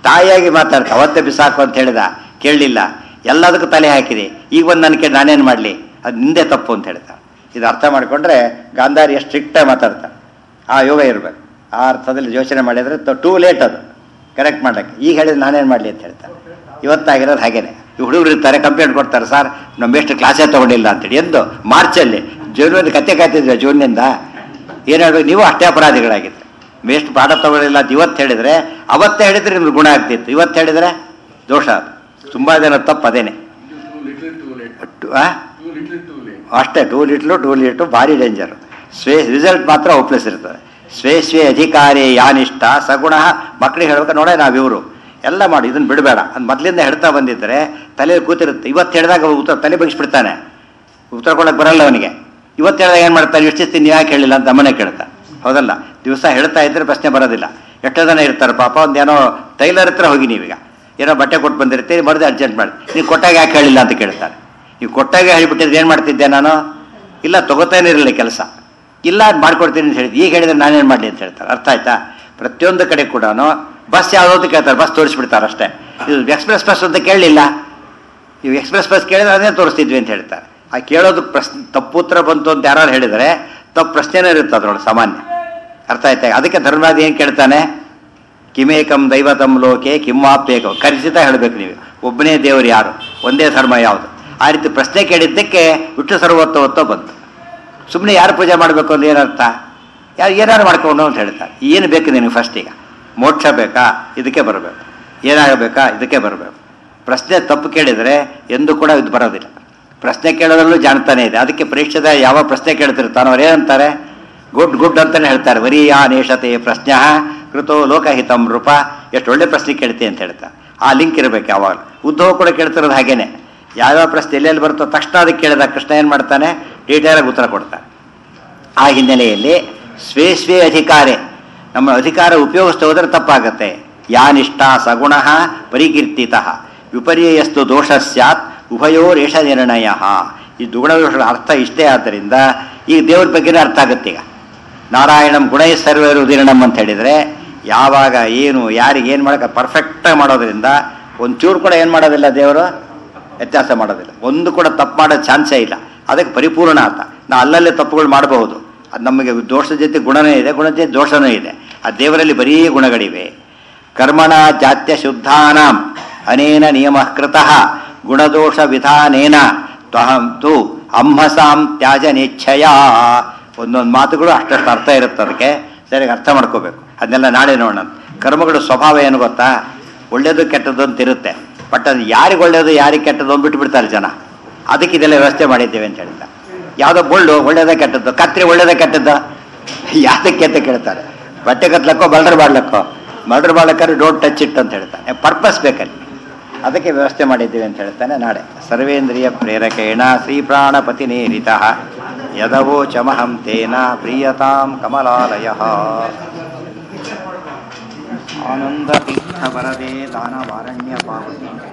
ತಾಯಿಯಾಗಿ ಮಾತಾಡ್ತಾ ಅವತ್ತೇ ಬಿಸಾಕು ಅಂತ ಹೇಳಿದ ಕೇಳಲಿಲ್ಲ ಎಲ್ಲದಕ್ಕೂ ತಲೆ ಹಾಕಿದೆ ಈಗ ಬಂದು ನನ್ನ ಕೇಳಿ ನಾನೇನು ಮಾಡಲಿ ಅದು ನಿಂದೆ ತಪ್ಪು ಅಂತ ಹೇಳ್ತಾ ಇದು ಅರ್ಥ ಮಾಡಿಕೊಂಡ್ರೆ ಗಾಂಧಾರಿ ಎಷ್ಟು ಸ್ಟ್ರಿಕ್ಟಾಗಿ ಮಾತಾಡ್ತಾಳೆ ಆ ಯೋಗ ಇರಬೇಕು ಆ ಅರ್ಥದಲ್ಲಿ ಯೋಚನೆ ಮಾಡಿದರೆ ಟೂ ಲೇಟ್ ಅದು ಕರೆಕ್ಟ್ ಮಾಡೋಕ್ಕೆ ಈಗ ಹೇಳಿದ್ರೆ ನಾನೇನು ಮಾಡಲಿ ಅಂತ ಹೇಳ್ತಾರೆ ಇವತ್ತಾಗಿರೋದು ಹಾಗೇನೆ ಈ ಹುಡುಗರು ಇರ್ತಾರೆ ಕಂಪ್ಲೇಂಟ್ ಕೊಡ್ತಾರೆ ಸರ್ ನಮ್ಮ ಎಷ್ಟು ಕ್ಲಾಸೇ ತೊಗೊಂಡಿಲ್ಲ ಅಂತೇಳಿ ಎಂದು ಮಾರ್ಚಲ್ಲಿ ಜೂನ್ನಲ್ಲಿ ಕತ್ತೆ ಕಾಯ್ತಿದ್ವಿ ಜೂನ್ನಿಂದ ಏನು ಹೇಳ್ಬೇಕು ನೀವು ಅಷ್ಟೇ ಅಪರಾಧಿಗಳಾಗಿತ್ತು ಮೇಸ್ಟ್ ಪಾಠ ತಗೊಳ್ಳಿಲ್ಲ ಅಂತ ಇವತ್ತು ಹೇಳಿದರೆ ಅವತ್ತೇ ಹೇಳಿದ್ರೆ ನಿಮ್ಗೆ ಗುಣ ಆಗ್ತಿತ್ತು ಇವತ್ತು ಹೇಳಿದರೆ ದೋಷ ಅದು ತುಂಬ ಜನ ತಪ್ಪು ಅದೇನೆ Too little, too late. Too- ಆ? Too little, too late. ಅಷ್ಟೇ ಟೂ ಲೀಟ್ಲು ಟೂ ಲೀಟ್ರು ಭಾರಿ ಡೇಂಜರ್ ಸ್ವೇ ರಿಸಲ್ಟ್ ಮಾತ್ರ ಹೋಪ್ಲೆಸ್ ಇರ್ತದೆ ಸ್ವೇ ಸ್ವೇ ಅಧಿಕಾರಿ ಯಾನಿಷ್ಠ ಸಗುಣ ಮಕ್ಕಳಿಗೆ ಹೇಳ್ಬೇಕು ನೋಡೇ ನಾವಿವರು ಎಲ್ಲ ಮಾಡಿ ಇದನ್ನು ಬಿಡಬೇಡ ಅದು ಮೊದಲಿಂದ ಹೇಳ್ತಾ ಬಂದಿದ್ದರೆ ತಲೆಯಲ್ಲಿ ಕೂತಿರುತ್ತೆ ಇವತ್ತು ಹೇಳಿದಾಗ ಉತ್ತರ ತಲೆ ಬಗ್ಗಿಸ್ಬಿಡ್ತಾನೆ ಉತ್ತರ ಕೊಡಕ್ಕೆ ಬರಲ್ಲ ಅವನಿಗೆ ಇವತ್ತು ಹೇಳಿದಾಗ ಏನು ಮಾಡ್ತಾನೆ ಇಷ್ಟಿಸ್ತೀನಿ ನೀವು ಯಾಕೆ ಹೇಳಿಲ್ಲ ಅಂತ ಅಮ್ಮನೇ ಕೇಳ್ತಾನೆ ಹೌದಲ್ಲ ದಿವಸ ಹೇಳ್ತಾ ಇದ್ರೆ ಪ್ರಶ್ನೆ ಬರೋದಿಲ್ಲ ಎಷ್ಟೋ ಜನ ಇರ್ತಾರೆ ಪಾಪ ಒಂದು ಏನೋ ಟೈಲರ್ ಹತ್ರ ಹೋಗಿ ನೀವೀಗ ಏನೋ ಬಟ್ಟೆ ಕೊಟ್ಟು ಬಂದಿರ್ತೀರಿ ಮರದೇ ಅರ್ಜೆಂಟ್ ಮಾಡಿ ನೀವು ಕೊಟ್ಟಾಗ ಯಾಕೆ ಹೇಳಿಲ್ಲ ಅಂತ ಕೇಳ್ತಾರೆ ನೀವು ಕೊಟ್ಟಾಗ ಹೇಳಿಬಿಟ್ಟಿದ್ರೆ ಏನು ಮಾಡ್ತಿದ್ದೆ ನಾನು ಇಲ್ಲ ತಗೋತಾನೆ ಇರಲಿಲ್ಲ ಕೆಲಸ ಇಲ್ಲ ಅದ್ ಮಾಡ್ಕೊಡ್ತೀನಿ ಅಂತ ಹೇಳಿದ್ದು ಈಗ ಹೇಳಿದ್ರೆ ನಾನೇನು ಮಾಡಲಿ ಅಂತ ಹೇಳ್ತಾರೆ ಅರ್ಥ ಆಯ್ತಾ ಪ್ರತಿಯೊಂದು ಕಡೆ ಕೂಡ ಬಸ್ ಯಾವುದು ಅಂತ ಕೇಳ್ತಾರೆ ಬಸ್ ತೋರಿಸ್ಬಿಡ್ತಾರೆ ಅಷ್ಟೇ ಇದು ಎಕ್ಸ್ಪ್ರೆಸ್ ಬಸ್ ಅಂತ ಕೇಳಲಿಲ್ಲ ನೀವು ಎಕ್ಸ್ಪ್ರೆಸ್ ಬಸ್ ಕೇಳಿದ್ರೆ ಅದನ್ನೇ ತೋರಿಸ್ತಿದ್ವಿ ಅಂತ ಹೇಳ್ತಾರೆ ಆ ಕೇಳೋದು ಪ್ರಶ್ನೆ ತಪ್ಪು ಉತ್ತರ ಬಂತು ಅಂತ ಯಾರು ಹೇಳಿದರೆ ತಪ್ಪು ಪ್ರಶ್ನೆನೇ ಇರುತ್ತೆ ಅದ್ರೊಳಗೆ ಸಾಮಾನ್ಯ ಅರ್ಥ ಆಯ್ತಾ ಅದಕ್ಕೆ ಧರ್ಮರಾಜ ಏನು ಕೇಳ್ತಾನೆ ಕಿಮೇಕಂ ದೈವತಂ ಲೋಕೆ ಕಿಮ್ಮಾಪೇಕ ಖಚಿತ ಹೇಳಬೇಕು ನೀವು ಒಬ್ಬನೇ ದೇವರು ಯಾರು ಒಂದೇ ಧರ್ಮ ಯಾವುದು ಆ ರೀತಿ ಪ್ರಶ್ನೆ ಕೇಳಿದ್ದಕ್ಕೆ ವಿಷ್ಣು ಸರ್ವೋತ್ತವತ್ತೋ ಬಂತು ಸುಮ್ಮನೆ ಯಾರು ಪೂಜೆ ಮಾಡಬೇಕು ಅಂದ್ರೆ ಏನರ್ಥ ಯಾರು ಏನಾರು ಮಾಡ್ಕೊಂಡು ಅಂತ ಹೇಳ್ತಾರೆ ಏನು ಬೇಕು ನಿನಗೆ ಫಸ್ಟ್ ಈಗ ಮೋಕ್ಷ ಬೇಕಾ ಇದಕ್ಕೆ ಬರಬೇಕು ಏನಾಗಬೇಕಾ ಇದಕ್ಕೆ ಬರಬೇಕು ಪ್ರಶ್ನೆ ತಪ್ಪು ಕೇಳಿದರೆ ಎಂದೂ ಕೂಡ ಇದು ಬರೋದಿಲ್ಲ ಪ್ರಶ್ನೆ ಕೇಳೋದ್ರಲ್ಲೂ ಜಾಣ್ತಾನೆ ಇದೆ ಅದಕ್ಕೆ ಪರೀಕ್ಷೆದ ಯಾವ ಪ್ರಶ್ನೆ ಕೇಳ್ತಿರ್ತಾನೋ ಅವ್ರು ಏನಂತಾರೆ ಗುಡ್ ಗುಡ್ ಅಂತಾನೆ ಹೇಳ್ತಾರೆ ವರಿ ಯಾ ನೇಷತೆ ಪ್ರಶ್ನ ಕೃತೋ ಲೋಕಹಿತಂ ರೂಪ ಎಷ್ಟು ಒಳ್ಳೆ ಪ್ರಶ್ನೆ ಕೇಳ್ತಿ ಅಂತ ಹೇಳ್ತಾರೆ ಆ ಲಿಂಕ್ ಇರಬೇಕು ಯಾವಾಗ ಉದ್ಯೋಗ ಕೂಡ ಕೇಳ್ತಿರೋದು ಹಾಗೇನೆ ಯಾವ್ಯಾವ ಪ್ರಶ್ನೆ ಎಲ್ಲೆಲ್ಲಿ ಬರುತ್ತೋ ತಕ್ಷಣ ಅದಕ್ಕೆ ಕೇಳಿದಾಗ ಕೃಷ್ಣ ಏನು ಮಾಡ್ತಾನೆ ಡೀಟೇಲಾಗಿ ಉತ್ತರ ಕೊಡ್ತಾನೆ ಆ ಹಿನ್ನೆಲೆಯಲ್ಲಿ ಸ್ವೇ ಸ್ವೇ ಅಧಿಕಾರೆ ನಮ್ಮ ಅಧಿಕಾರ ಉಪಯೋಗಿಸ್ತಾ ಹೋದರೆ ತಪ್ಪಾಗತ್ತೆ ಯಾನಿಷ್ಠ ಸಗುಣ ಪರಿಕೀರ್ತಿತ ವಿಪರ್ಯಯಸ್ತು ದೋಷ ಸ್ಯಾತ್ ಉಭಯೋರೇಷ ನಿರ್ಣಯ ಈ ದುಗುಣದೋಷಗಳ ಅರ್ಥ ಇಷ್ಟೇ ಆದ್ದರಿಂದ ಈಗ ದೇವ್ರ ಬಗ್ಗೆನೇ ಅರ್ಥ ಆಗುತ್ತೆ ಈಗ ನಾರಾಯಣಂ ಗುಣೈ ಸರ್ವರು ಉದೀರ್ಣಂ ಅಂತ ಹೇಳಿದರೆ ಯಾವಾಗ ಏನು ಯಾರಿಗೆ ಏನು ಮಾಡೋಕೆ ಪರ್ಫೆಕ್ಟಾಗಿ ಮಾಡೋದ್ರಿಂದ ಒಂಚೂರು ಕೂಡ ಏನು ಮಾಡೋದಿಲ್ಲ ದೇವರು ವ್ಯತ್ಯಾಸ ಮಾಡೋದಿಲ್ಲ ಒಂದು ಕೂಡ ತಪ್ಪು ಮಾಡೋ ಚಾನ್ಸೇ ಇಲ್ಲ ಅದಕ್ಕೆ ಪರಿಪೂರ್ಣ ಅಂತ ನಾ ಅಲ್ಲಲ್ಲೇ ತಪ್ಪುಗಳು ಮಾಡಬಹುದು ಅದು ನಮಗೆ ದೋಷದ ಜೊತೆ ಗುಣನೇ ಇದೆ ಗುಣದ ಜೊತೆ ದೋಷನೂ ಇದೆ ಆ ದೇವರಲ್ಲಿ ಬರೀ ಗುಣಗಳಿವೆ ಕರ್ಮಣ ಜಾತ್ಯ ಶುದ್ಧಾನಾಂ ಅನೇನ ನಿಯಮ ಕೃತಃ ಗುಣದೋಷ ವಿಧಾನೇನ ತ್ವಹಂ ತು ಅಂಹಸಾಂ ತ್ಯಾಜ ನಿಚ್ಛಯ ಒಂದೊಂದು ಮಾತುಗಳು ಅಷ್ಟಷ್ಟು ಅರ್ಥ ಇರುತ್ತೆ ಅದಕ್ಕೆ ಸರಿಯಾಗಿ ಅರ್ಥ ಮಾಡ್ಕೋಬೇಕು ಅದನ್ನೆಲ್ಲ ನಾಳೆ ನೋಡೋಣ ಕರ್ಮಗಳ ಸ್ವಭಾವ ಏನು ಗೊತ್ತಾ ಒಳ್ಳೇದು ಕೆಟ್ಟದ್ದು ಅಂತ ಇರುತ್ತೆ ಬಟ್ ಅದು ಯಾರಿಗೆ ಒಳ್ಳೇದು ಯಾರಿಗೆ ಕೆಟ್ಟದ್ದು ಅಂತ ಬಿಟ್ಬಿಡ್ತಾರೆ ಜನ ಅದಕ್ಕೆ ಇದೆಲ್ಲ ವ್ಯವಸ್ಥೆ ಮಾಡಿದ್ದೇವೆ ಅಂತ ಹೇಳ್ತಾರೆ ಯಾವುದೋ ಬೊಳ್ಳು ಒಳ್ಳೇದೇ ಕೆಟ್ಟದ್ದು ಕತ್ರಿ ಒಳ್ಳೇದೇ ಕೆಟ್ಟದ್ದು ಯಾವ್ದಕ್ಕೆ ಅಂತ ಕೇಳ್ತಾರೆ ಬಟ್ಟೆ ಕತ್ಲಕ್ಕೋ ಬಲ್ಡರ್ ಬಾಡ್ಲಕ್ಕೋ ಮರ್ಡರ್ ಬಾಡ್ಲಕ್ಕಾದ್ರೆ ಡೋಂಟ್ ಟಚ್ ಇಟ್ ಅಂತ ಹೇಳ್ತಾನೆ ಪರ್ಪಸ್ ಬೇಕಲ್ಲಿ ಅದಕ್ಕೆ ವ್ಯವಸ್ಥೆ ಮಾಡಿದ್ದೇವೆ ಅಂತ ಹೇಳ್ತಾನೆ ನಾಳೆ ಸರ್ವೇಂದ್ರಿಯ ಪ್ರೇರಕೇಣ ಶ್ರೀ ಪ್ರಾಣಪತಿ ನೇರಿತ ಯದವೋಚಮಹಂ ತೇನ ಪ್ರಿಯತಾಂ ಕಮಲಾಲಯ ಆನಂದ ತೀರ್ಥ ವರದೆ ದಾನವಾರಣ್ಯ ಪಾವತಿ